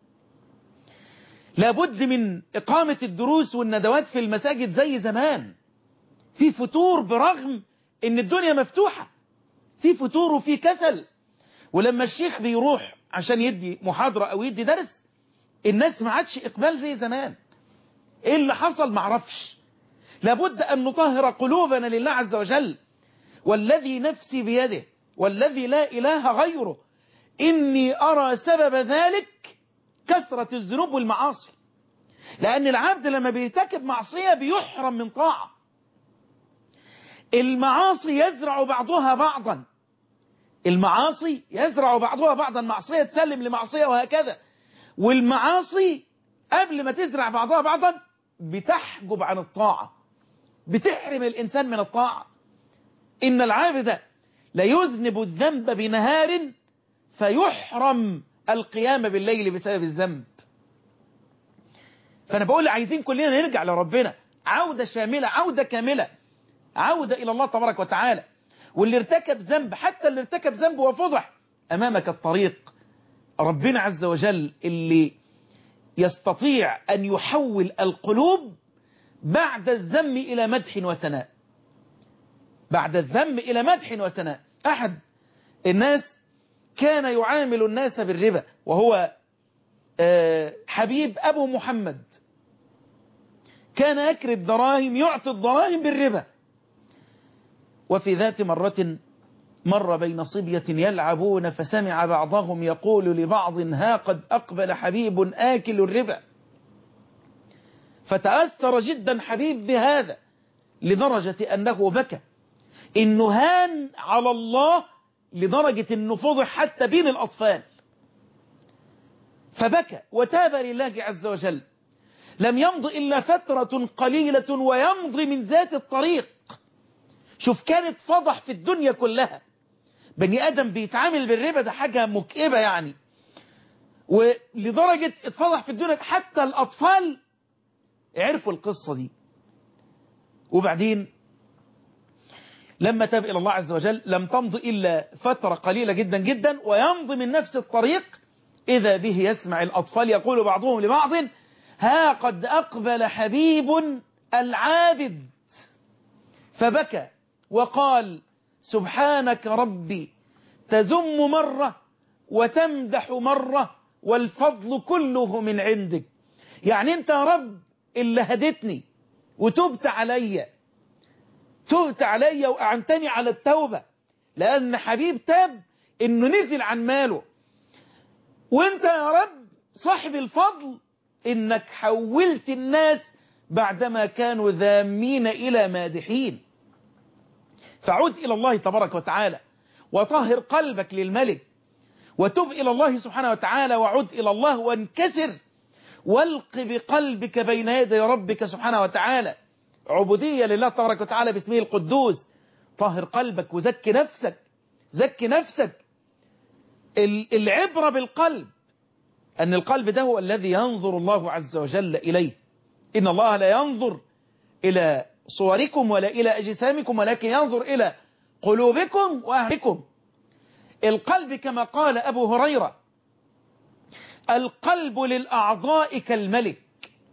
لابد من إقامة الدروس والندوات في المساجد زي زمان في فتور برغم ان الدنيا مفتوحة في فتور وفي كسل ولما الشيخ بيروح عشان يدي محاضرة او يدي درس الناس ما عادش اقبال زي زمان ايه اللي حصل معرفش لابد ان نطهر قلوبنا لله عز وجل والذي نفسي بيده والذي لا اله غيره اني ارى سبب ذلك كثرة الذنوب والمعاصي لان العبد لما بيرتكب معصية بيحرم من طاعة المعاصي يزرع بعضها بعضا المعاصي يزرع بعضها بعضا معصية تسلم لمعصية وهكذا والمعاصي قبل ما تزرع بعضها بعضا بتحجب عن الطاعة بتحرم الإنسان من الطاعة إن العابد ليذنب الذنب بنهار فيحرم القيام بالليل بسبب الذنب فأنا بقول عايزين كلنا نرجع لربنا عودة شاملة عودة كاملة عودة إلى الله تبارك وتعالى واللي ارتكب ذنب حتى اللي ارتكب ذنب وفضح أمامك الطريق ربنا عز وجل اللي يستطيع أن يحول القلوب بعد الذم إلى مدح وثناء بعد الذم إلى مدح وثناء أحد الناس كان يعامل الناس بالربا وهو حبيب أبو محمد كان يكري الدراهم يعطي الدراهم بالربا وفي ذات مرة مر بين صبية يلعبون فسمع بعضهم يقول لبعض ها قد أقبل حبيب آكل الربا فتأثر جدا حبيب بهذا لدرجة أنه بكى إنه هان على الله لدرجة أنه فضح حتى بين الأطفال فبكى وتاب لله عز وجل لم يمض إلا فترة قليلة ويمضي من ذات الطريق شوف كانت فضح في الدنيا كلها بني آدم بيتعامل بالربا ده حاجة مكئبة يعني ولدرجة اتفضح في الدنيا حتى الأطفال عرفوا القصة دي وبعدين لما تاب إلى الله عز وجل لم تمض إلا فترة قليلة جدا جدا ويمضي من نفس الطريق إذا به يسمع الأطفال يقول بعضهم لبعض ها قد أقبل حبيب العابد فبكى وقال سبحانك ربي تذم مرة وتمدح مرة والفضل كله من عندك يعني انت يا رب اللي هدتني وتبت عليا تبت عليا وأعنتني على التوبة لأن حبيب تاب إنه نزل عن ماله وانت يا رب صاحب الفضل انك حولت الناس بعدما كانوا ذامين الى مادحين فعد الى الله تبارك وتعالى وطهر قلبك للملك وتب الى الله سبحانه وتعالى وعد الى الله وانكسر والق بقلبك بين يدي ربك سبحانه وتعالى عبودية لله تبارك وتعالى باسمه القدوس طهر قلبك وزك نفسك زك نفسك العبرة بالقلب أن القلب ده هو الذي ينظر الله عز وجل إليه إن الله لا ينظر إلى صوركم ولا إلى أجسامكم ولكن ينظر إلى قلوبكم وأهلكم القلب كما قال أبو هريرة القلب للأعضاء كالملك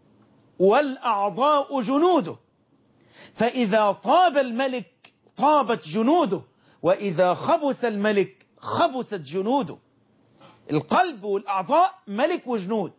والأعضاء جنوده فإذا طاب الملك طابت جنوده وإذا خبث الملك خبثت جنوده القلب والأعضاء ملك وجنود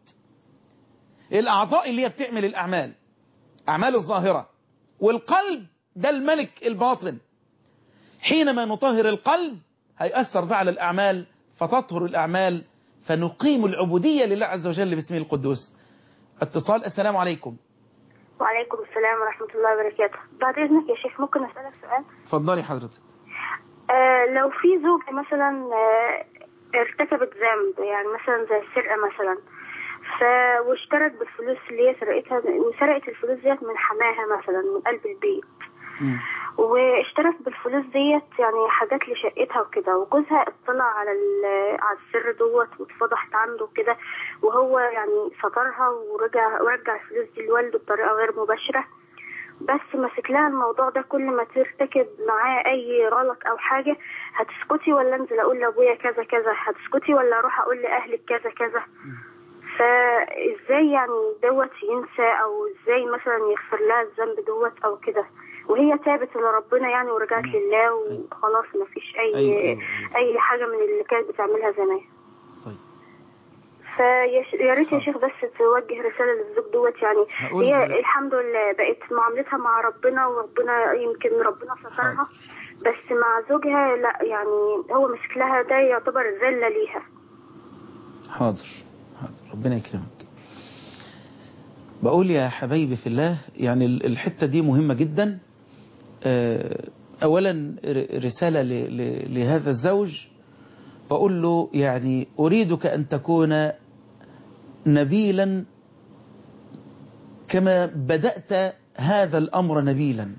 الأعضاء اللي هي بتعمل الأعمال أعمال الظاهرة والقلب ده الملك الباطن حينما نطهر القلب هيأثر ده على الأعمال فتطهر الأعمال فنقيم العبودية لله عز وجل باسمه القدوس اتصال السلام عليكم وعليكم السلام ورحمة الله وبركاته بعد إذنك يا شيخ ممكن أسألك سؤال اتفضلي حضرتك آه لو في زوجة مثلا آه ارتكبت ذنب يعني مثلا زي السرقة مثلا ف واشترت بالفلوس اللي هي سرقتها وسرقت الفلوس ديت من حماها مثلا من قلب البيت مم. واشترت بالفلوس ديت يعني حاجات لشقتها وكده وجوزها اطلع على ال- على السر دوت واتفضحت عنده كده وهو يعني سترها ورجع ورجع الفلوس دي لوالده بطريقه غير مباشره بس ماسك لها الموضوع ده كل ما ترتكب معاه اي غلط او حاجه هتسكتي ولا انزل اقول لابويا كذا كذا هتسكتي ولا اروح اقول لاهلك كذا كذا فازاي يعني دوت ينسى او ازاي مثلا يغفر لها الذنب دوت او كده وهي تابت لربنا يعني ورجعت لله وخلاص ما فيش اي أيوة، أيوة، أيوة. اي حاجه من اللي كانت بتعملها زمان طيب فيا ريت يا شيخ بس توجه رساله للزوج دوت يعني هقول هي لك. الحمد لله بقت معاملتها مع ربنا وربنا يمكن ربنا سترها حاضر. بس مع زوجها لا يعني هو مسك لها ده يعتبر ذله ليها حاضر حاضر ربنا يكرمك بقول يا حبايبي في الله يعني ال- الحتة دي مهمة جدا آه، أولا ر- رسالة ل- ل- لهذا الزوج بقول له يعني أريدك أن تكون نبيلا كما بدأت هذا الأمر نبيلا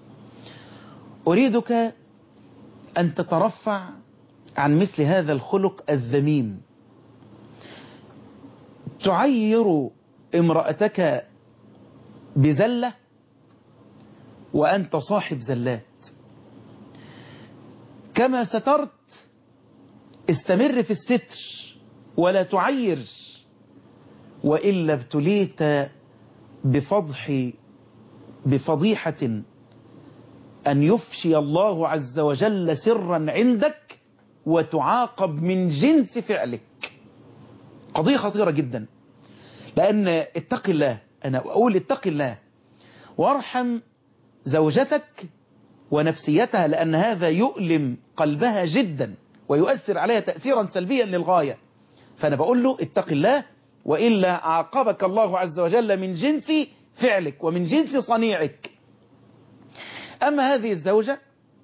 أريدك أن تترفع عن مثل هذا الخلق الذميم تعير امرأتك بزلة وأنت صاحب زلات كما سترت استمر في الستر ولا تعير وإلا ابتليت بفضح بفضيحة أن يفشي الله عز وجل سرا عندك وتعاقب من جنس فعلك قضية خطيرة جدا لأن اتق الله أنا أقول اتق الله وارحم زوجتك ونفسيتها لأن هذا يؤلم قلبها جدا ويؤثر عليها تأثيرا سلبيا للغاية فأنا بقول له اتق الله وإلا عاقبك الله عز وجل من جنس فعلك ومن جنس صنيعك أما هذه الزوجة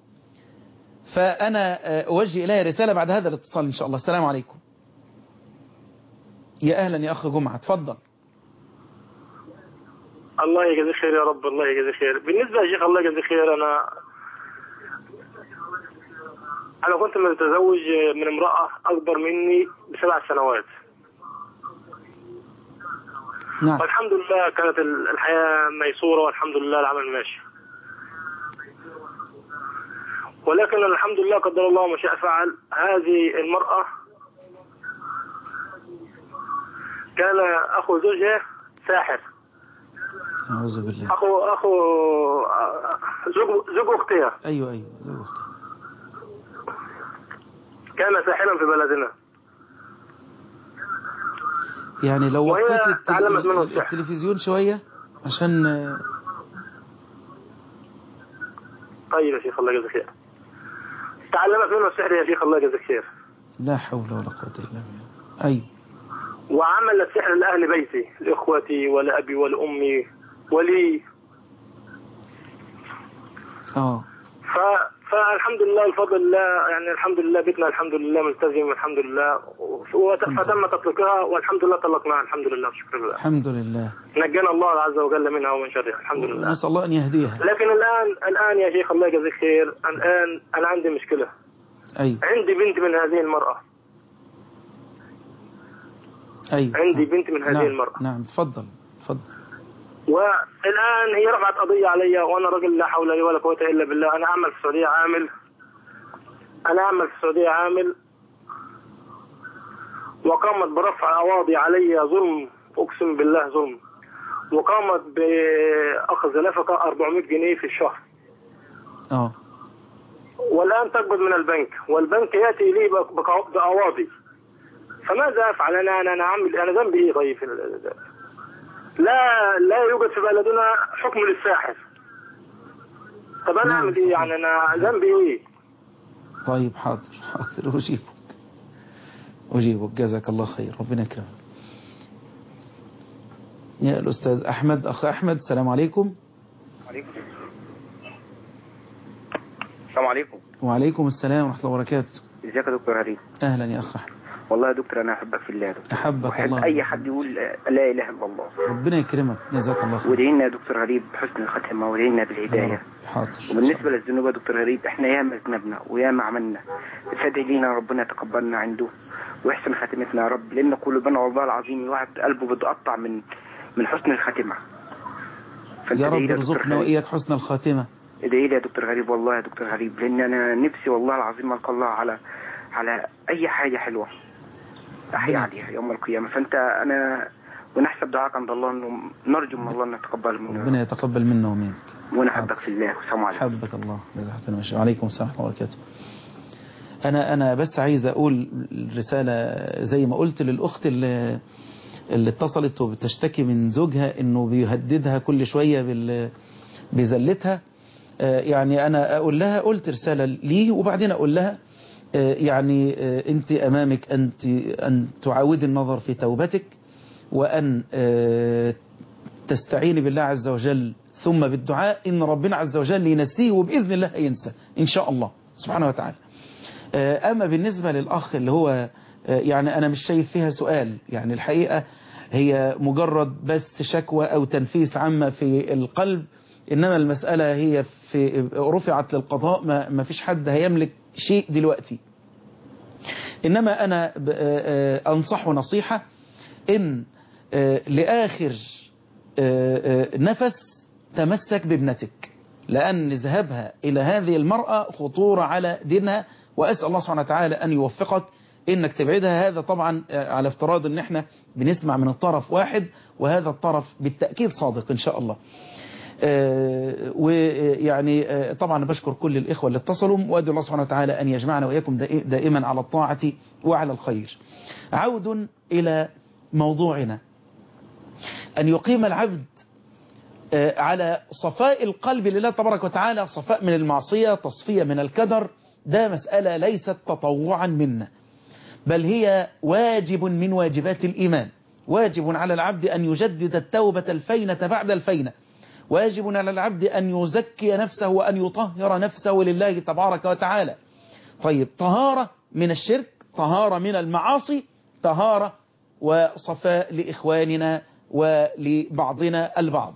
فأنا أوجه إليها رسالة بعد هذا الاتصال إن شاء الله السلام عليكم يا أهلا يا أخ جمعة تفضل الله يجزي خير يا رب الله يجزي خير بالنسبة يا شيخ الله يجزي خير أنا أنا كنت متزوج من امرأة أكبر مني بسبع سنوات نعم والحمد لله كانت الحياة ميسورة والحمد لله العمل ماشي ولكن الحمد لله قدر الله ما شاء فعل هذه المرأة كان أخو زوجها ساحر أعوذ بالله أخو أخو زوج زوج أختها أيوة أيوة زوج أختي. كان ساحرا في بلدنا يعني لو وهي وطيت التل- تعلمت منه السحر. التلفزيون شوية عشان آه، طيب يا شيخ الله يجزاك خير تعلمت منه السحر يا شيخ الله يجزاك خير لا حول ولا قوة إلا بالله أيوة وعمل السحر لأهل بيتي لإخوتي ولأبي ولأمي ولي اه ف... فالحمد لله الفضل الله يعني الحمد لله بيتنا الحمد لله ملتزم الحمد لله وت- فتم تطليقها والحمد لله طلقناها الحمد لله شكرا لله الحمد لله نجانا الله عز وجل منها ومن شرها الحمد لله نسأل الله أن يهديها لكن الآن الآن يا شيخ الله يجزيك خير الآن أنا عندي مشكلة أيوة عندي بنت من هذه المرأة أيوة عندي بنت من هذه نعم. المرأة نعم تفضل تفضل والآن هي رفعت قضية علي وأنا رجل لا حول لي ولا قوة إلا بالله أنا أعمل في السعودية عامل أنا أعمل في السعودية عامل وقامت برفع أواضي علي ظلم أقسم بالله ظلم وقامت بأخذ نفقة 400 جنيه في الشهر اه والآن تقبض من البنك والبنك يأتي لي بق- بق- بأواضي فماذا أفعل أنا أنا أنا أعمل أنا ذنبي إيه طيب في ال- لا لا يوجد في بلدنا حكم للساحر طب أنا نعم، أعمل إيه صحيح. يعني أنا ذنبي إيه طيب حاضر حاضر أجيبك أجيبك جزاك الله خير ربنا يكرمك يا الأستاذ أحمد أخ أحمد السلام عليكم عليكم السلام عليكم وعليكم السلام ورحمة الله وبركاته ازيك يا دكتور هريم أهلا يا أخ أحمد والله يا دكتور انا احبك في الله يا دكتور أحبك واحب الله اي حد يقول لا اله الا الله ربنا يكرمك جزاك الله خير وادعي لنا يا دكتور غريب بحسن الختمه وادعي لنا يا بالهدايه رب. حاضر وبالنسبه للذنوب يا دكتور غريب احنا ياما ذنبنا وياما عملنا فادعي لينا ربنا يتقبلنا عنده ويحسن خاتمتنا يا رب لان قلوبنا والله العظيم الواحد قلبه بيتقطع من من حسن الخاتمه فأنت يا ادعي رب لي دكتور ارزقنا غريب. وإياك حسن الخاتمة ادعي لي يا دكتور غريب والله يا دكتور غريب لان انا نفسي والله العظيم القى الله على على اي حاجه حلوه احيا ربنا- عليها يوم القيامه فانت انا ونحسب دعاك عند الله انه نرجو من الله ان يتقبل منا ربنا يتقبل منا ومنك ونحبك في الله والسلام عليكم حبك الله جزاك الله خير وعليكم السلام ورحمة الله وبركاته أنا أنا بس عايز أقول رسالة زي ما قلت للأخت اللي اللي اتصلت وبتشتكي من زوجها إنه بيهددها كل شوية بال بذلتها آه، يعني أنا أقول لها قلت رسالة ليه وبعدين أقول لها آه، يعني آه، أنت أمامك أنت أن تعاودي النظر في توبتك وأن آه، تستعيني بالله عز وجل ثم بالدعاء إن ربنا عز وجل ينسيه وبإذن الله ينسى إن شاء الله سبحانه وتعالى آه، أما بالنسبة للأخ اللي هو آه، يعني أنا مش شايف فيها سؤال يعني الحقيقة هي مجرد بس شكوى أو تنفيس عامة في القلب إنما المسألة هي في رفعت للقضاء ما ما فيش حد هيملك شيء دلوقتي إنما أنا ب- آه، آه، أنصح نصيحة إن آه، لآخر آه، آه، نفس تمسك بابنتك لأن ذهابها إلى هذه المرأة خطورة على دينها وأسأل الله سبحانه وتعالى أن يوفقك إنك تبعدها هذا طبعا آه، على افتراض إن احنا بنسمع من الطرف واحد وهذا الطرف بالتأكيد صادق إن شاء الله آه، ويعني آه، طبعا بشكر كل الإخوة اللي اتصلوا وأدعو الله سبحانه وتعالى أن يجمعنا وإياكم دائ- دائما على الطاعة وعلى الخير عود إلى موضوعنا أن يقيم العبد آه، على صفاء القلب لله تبارك وتعالى صفاء من المعصية تصفية من الكدر ده مسألة ليست تطوعا منا بل هي واجب من واجبات الإيمان واجب على العبد أن يجدد التوبة الفينة بعد الفينة واجب على العبد أن يزكي نفسه وأن يطهر نفسه لله تبارك وتعالى طيب طهارة من الشرك طهارة من المعاصي طهارة وصفاء لإخواننا ولبعضنا البعض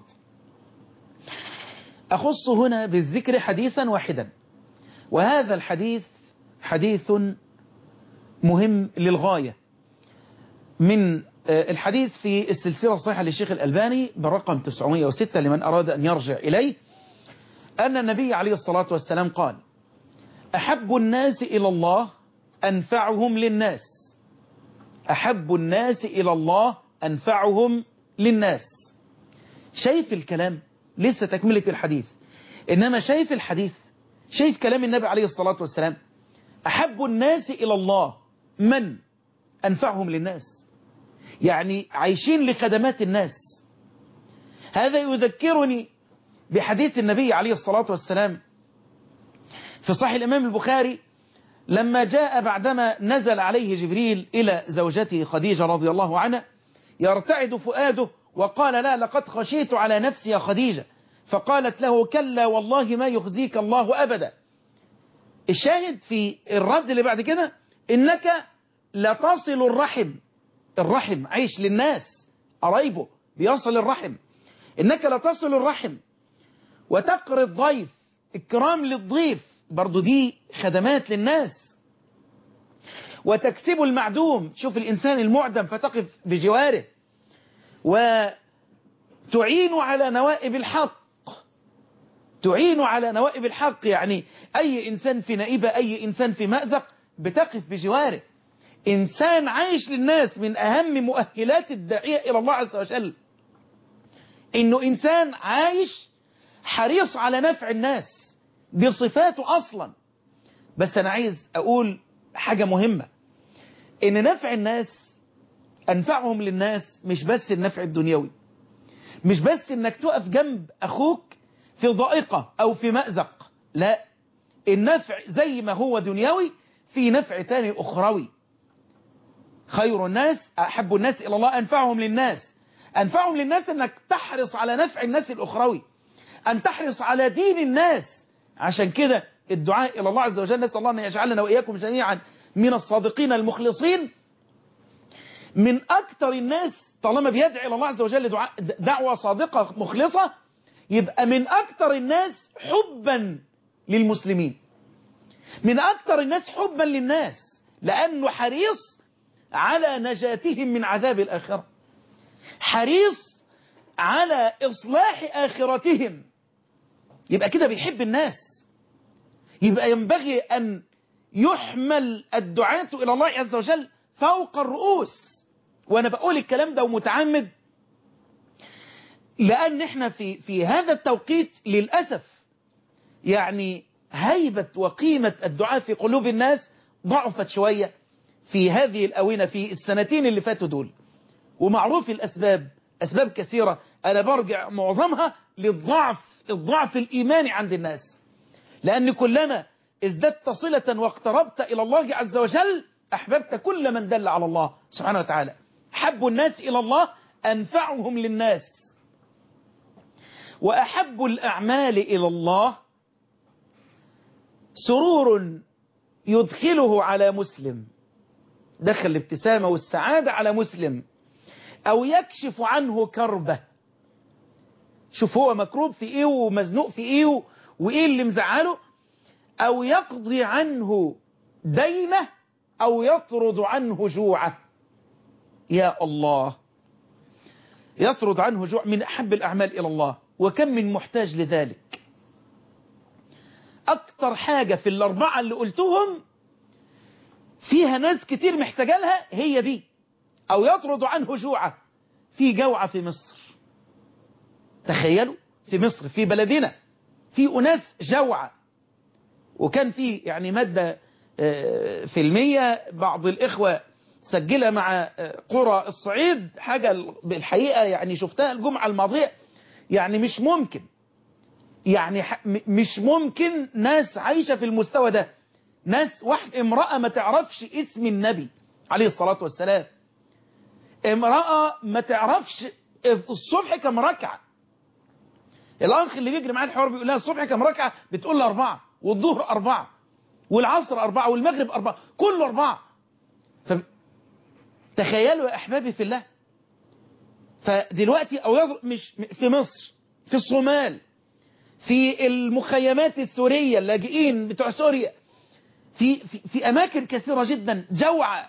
أخص هنا بالذكر حديثا واحدا وهذا الحديث حديث مهم للغاية من آه، الحديث في السلسلة الصحيحة للشيخ الألباني برقم 906 لمن أراد أن يرجع إليه أن النبي عليه الصلاة والسلام قال أحب الناس إلى الله أنفعهم للناس أحب الناس إلى الله أنفعهم للناس شايف الكلام لسه تكملة الحديث إنما شايف الحديث شايف كلام النبي عليه الصلاة والسلام أحب الناس إلى الله من أنفعهم للناس يعني عايشين لخدمات الناس هذا يذكرني بحديث النبي عليه الصلاة والسلام في صحيح الإمام البخاري لما جاء بعدما نزل عليه جبريل إلى زوجته خديجة رضي الله عنها يرتعد فؤاده وقال لا لقد خشيت على نفسي يا خديجة فقالت له كلا والله ما يخزيك الله أبدا الشاهد في الرد اللي بعد كده إنك لتصل الرحم الرحم عيش للناس قرايبه بيصل الرحم إنك لتصل الرحم وتقري الضيف الكرام للضيف برضو دي خدمات للناس وتكسب المعدوم شوف الإنسان المعدم فتقف بجواره وتعين على نوائب الحق تعين على نوائب الحق يعني أي إنسان في نائبة أي إنسان في مأزق بتقف بجواره إنسان عايش للناس من أهم مؤهلات الداعية إلى الله عز وجل إنه إنسان عايش حريص على نفع الناس دي صفاته أصلا بس أنا عايز أقول حاجة مهمة إن نفع الناس أنفعهم للناس مش بس النفع الدنيوي مش بس إنك تقف جنب أخوك في ضائقة أو في مأزق لا النفع زي ما هو دنيوي في نفع تاني أخروي خير الناس أحب الناس إلى الله أنفعهم للناس أنفعهم للناس أنك تحرص على نفع الناس الأخروي أن تحرص على دين الناس عشان كده الدعاء إلى الله عز وجل نسأل الله أن يجعلنا وإياكم جميعا من الصادقين المخلصين من أكثر الناس طالما بيدعي إلى الله عز وجل دعاء دعوة صادقة مخلصة يبقى من أكثر الناس حبا للمسلمين من أكثر الناس حبا للناس لأنه حريص على نجاتهم من عذاب الآخرة حريص على إصلاح آخرتهم يبقى كده بيحب الناس يبقى ينبغي أن يحمل الدعاة إلى الله عز وجل فوق الرؤوس وأنا بقول الكلام ده ومتعمد لأن احنا في, في هذا التوقيت للأسف يعني هيبة وقيمة الدعاء في قلوب الناس ضعفت شوية في هذه الأونة في السنتين اللي فاتوا دول ومعروف الأسباب أسباب كثيرة أنا برجع معظمها للضعف الضعف الإيماني عند الناس لأن كلما ازددت صلة واقتربت إلى الله عز وجل أحببت كل من دل على الله سبحانه وتعالى حب الناس إلى الله أنفعهم للناس وأحب الأعمال إلى الله سرور يدخله على مسلم دخل الابتسامة والسعادة على مسلم أو يكشف عنه كربة شوف هو مكروب في إيه ومزنوق في إيه وإيه اللي مزعله أو يقضي عنه دينه أو يطرد عنه جوعه يا الله يطرد عنه جوع من أحب الأعمال إلى الله وكم من محتاج لذلك أكتر حاجة في الأربعة اللي قلتهم فيها ناس كتير محتاجة لها هي دي أو يطرد عنه جوعه في جوعة في مصر تخيلوا في مصر في بلدنا في أناس جوعة وكان في يعني مادة فيلمية بعض الإخوة سجلها مع قرى الصعيد حاجة بالحقيقة يعني شفتها الجمعة الماضية يعني مش ممكن يعني مش ممكن ناس عايشة في المستوى ده ناس واحد امرأة ما تعرفش اسم النبي عليه الصلاة والسلام امرأة ما تعرفش الصبح كم ركعة الأخ اللي بيجري معاه الحوار بيقول لها الصبح كم ركعة بتقول له أربعة والظهر أربعة والعصر أربعة والمغرب أربعة كله أربعة ف... تخيلوا يا أحبابي في الله فدلوقتي أو مش في مصر في الصومال في المخيمات السورية اللاجئين بتوع سوريا في, في, في أماكن كثيرة جدا جوعة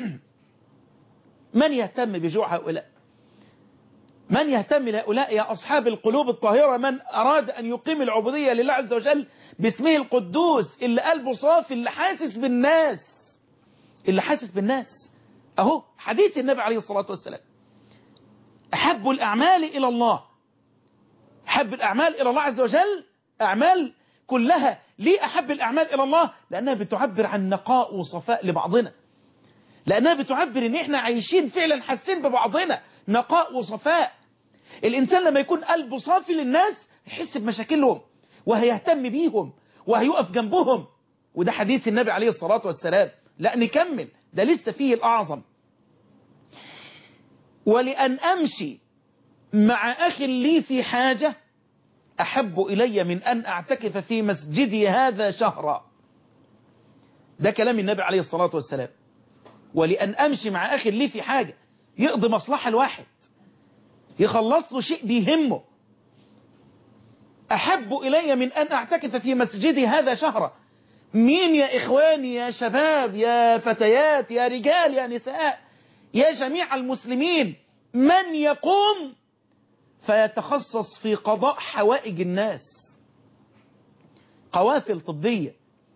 من يهتم بجوع هؤلاء من يهتم لهؤلاء يا أصحاب القلوب الطاهرة من أراد أن يقيم العبودية لله عز وجل باسمه القدوس اللي قلبه صافي اللي حاسس بالناس اللي حاسس بالناس أهو حديث النبي عليه الصلاة والسلام أحب الأعمال إلى الله أحب الأعمال إلى الله عز وجل أعمال كلها ليه أحب الأعمال إلى الله لأنها بتعبر عن نقاء وصفاء لبعضنا لأنها بتعبر إن إحنا عايشين فعلا حاسين ببعضنا نقاء وصفاء الإنسان لما يكون قلبه صافي للناس يحس بمشاكلهم وهيهتم بيهم وهيقف جنبهم وده حديث النبي عليه الصلاة والسلام لا نكمل ده لسه فيه الأعظم ولأن أمشي مع أخ لي في حاجة أحب إلي من أن أعتكف في مسجدي هذا شهرا ده كلام النبي عليه الصلاة والسلام ولأن أمشي مع أخ لي في حاجة يقضي مصلحة الواحد يخلص له شيء بيهمه أحب إلي من أن أعتكف في مسجدي هذا شهرا مين يا إخواني يا شباب يا فتيات يا رجال يا نساء يا جميع المسلمين من يقوم فيتخصص في قضاء حوائج الناس قوافل طبية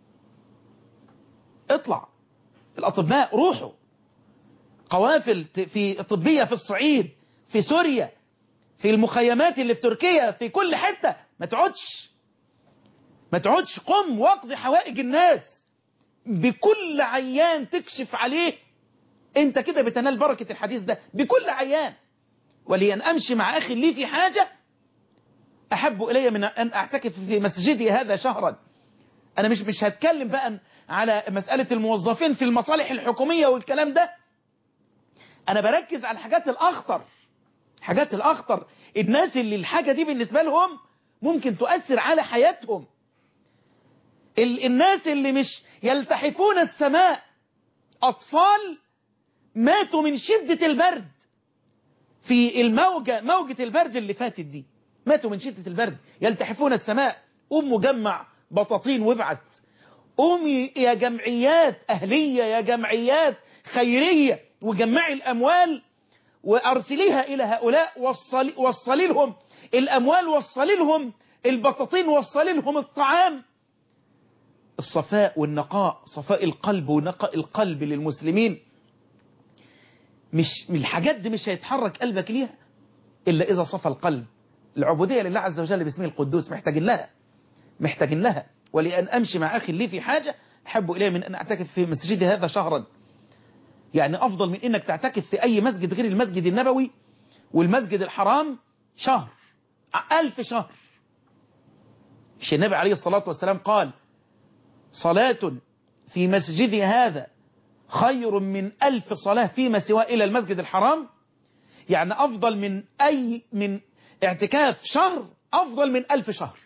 اطلع الأطباء روحوا قوافل في طبية في الصعيد في سوريا في المخيمات اللي في تركيا في كل حتة ما تقعدش ما تقعدش قم واقضي حوائج الناس بكل عيان تكشف عليه انت كده بتنال بركة الحديث ده بكل عيان ولأن أمشي مع أخي لي في حاجة أحب إلي من أن أعتكف في مسجدي هذا شهرا أنا مش مش هتكلم بقى على مسألة الموظفين في المصالح الحكومية والكلام ده أنا بركز على الحاجات الأخطر حاجات الأخطر الناس اللي الحاجة دي بالنسبة لهم ممكن تؤثر على حياتهم ال الناس اللي مش يلتحفون السماء أطفال ماتوا من شدة البرد في الموجة موجة البرد اللي فاتت دي ماتوا من شدة البرد يلتحفون السماء قوم مجمع بطاطين وابعت قومي يا جمعيات أهلية يا جمعيات خيرية وجمعي الأموال وأرسليها إلى هؤلاء وصلي, وصلي لهم الأموال وصلي لهم البطاطين وصلي لهم الطعام الصفاء والنقاء صفاء القلب ونقاء القلب للمسلمين مش من الحاجات دي مش هيتحرك قلبك ليها إلا إذا صفى القلب العبودية لله عز وجل باسمه القدوس محتاجين لها محتاجين لها ولأن أمشي مع أخي لي في حاجة أحب إليه من أن أعتكف في مسجدي هذا شهرا يعني أفضل من إنك تعتكف في أي مسجد غير المسجد النبوي والمسجد الحرام شهر ألف شهر مش النبي عليه الصلاة والسلام قال صلاة في مسجدي هذا خير من ألف صلاة فيما سوى إلى المسجد الحرام يعني أفضل من أي من اعتكاف شهر أفضل من ألف شهر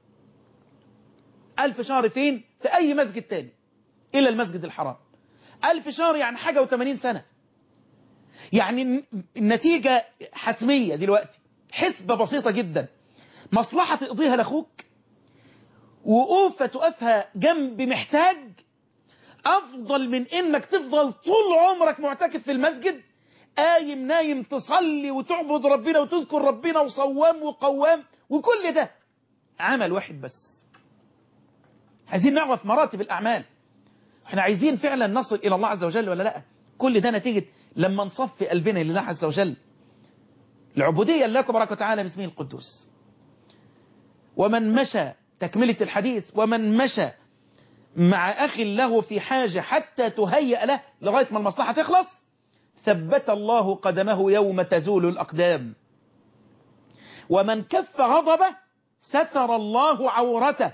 ألف شهر فين في أي مسجد تاني إلى المسجد الحرام ألف شهر يعني حاجة وثمانين سنة يعني النتيجة حتمية دلوقتي حسبة بسيطة جدا مصلحة تقضيها لأخوك وقوفة تقفها جنب محتاج أفضل من إنك تفضل طول عمرك معتكف في المسجد قايم نايم تصلي وتعبد ربنا وتذكر ربنا وصوام وقوام وكل ده عمل واحد بس عايزين نعرف مراتب الأعمال احنا عايزين فعلا نصل إلى الله عز وجل ولا لا كل ده نتيجة لما نصفي قلبنا لله عز وجل العبودية لله تبارك وتعالى باسمه القدوس ومن مشى تكملة الحديث ومن مشى مع أخ له في حاجة حتى تهيأ له لغاية ما المصلحة تخلص ثبت الله قدمه يوم تزول الأقدام ومن كف غضبه ستر الله عورته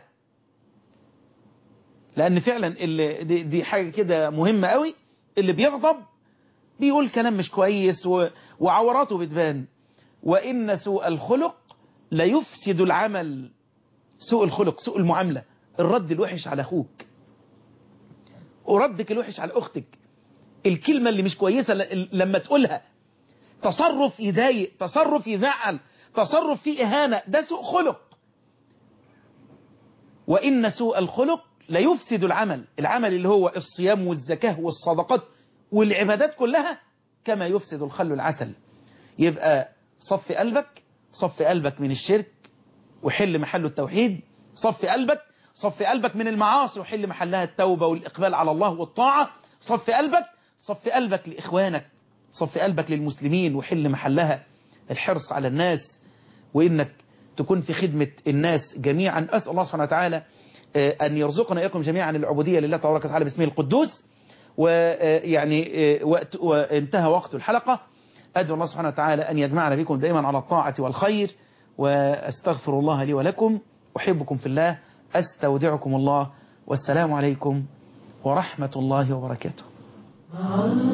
لأن فعلا اللي دي, دي حاجة كده مهمة قوي اللي بيغضب بيقول كلام مش كويس و... وعوراته بتبان وإن سوء الخلق ليفسد العمل سوء الخلق سوء المعاملة الرد الوحش على أخوك وردك الوحش على أختك الكلمة اللي مش كويسة لما تقولها تصرف يضايق تصرف يزعل تصرف فيه إهانة ده سوء خلق وإن سوء الخلق ليفسد العمل العمل اللي هو الصيام والزكاة والصدقات والعبادات كلها كما يفسد الخل العسل يبقى صف قلبك صف قلبك من الشرك وحل محله التوحيد صف قلبك صف قلبك من المعاصي وحل محلها التوبة والإقبال على الله والطاعة صف قلبك صف قلبك لإخوانك صف قلبك للمسلمين وحل محلها الحرص على الناس وإنك تكون في خدمة الناس جميعا أسأل الله سبحانه وتعالى أن يرزقنا إياكم جميعا العبودية لله تبارك وتعالى باسمه القدوس ويعني وقت وانتهى وقت الحلقة أدعو الله سبحانه وتعالى أن يجمعنا بكم دائما على الطاعة والخير وأستغفر الله لي ولكم أحبكم في الله أستودعكم الله والسلام عليكم ورحمة الله وبركاته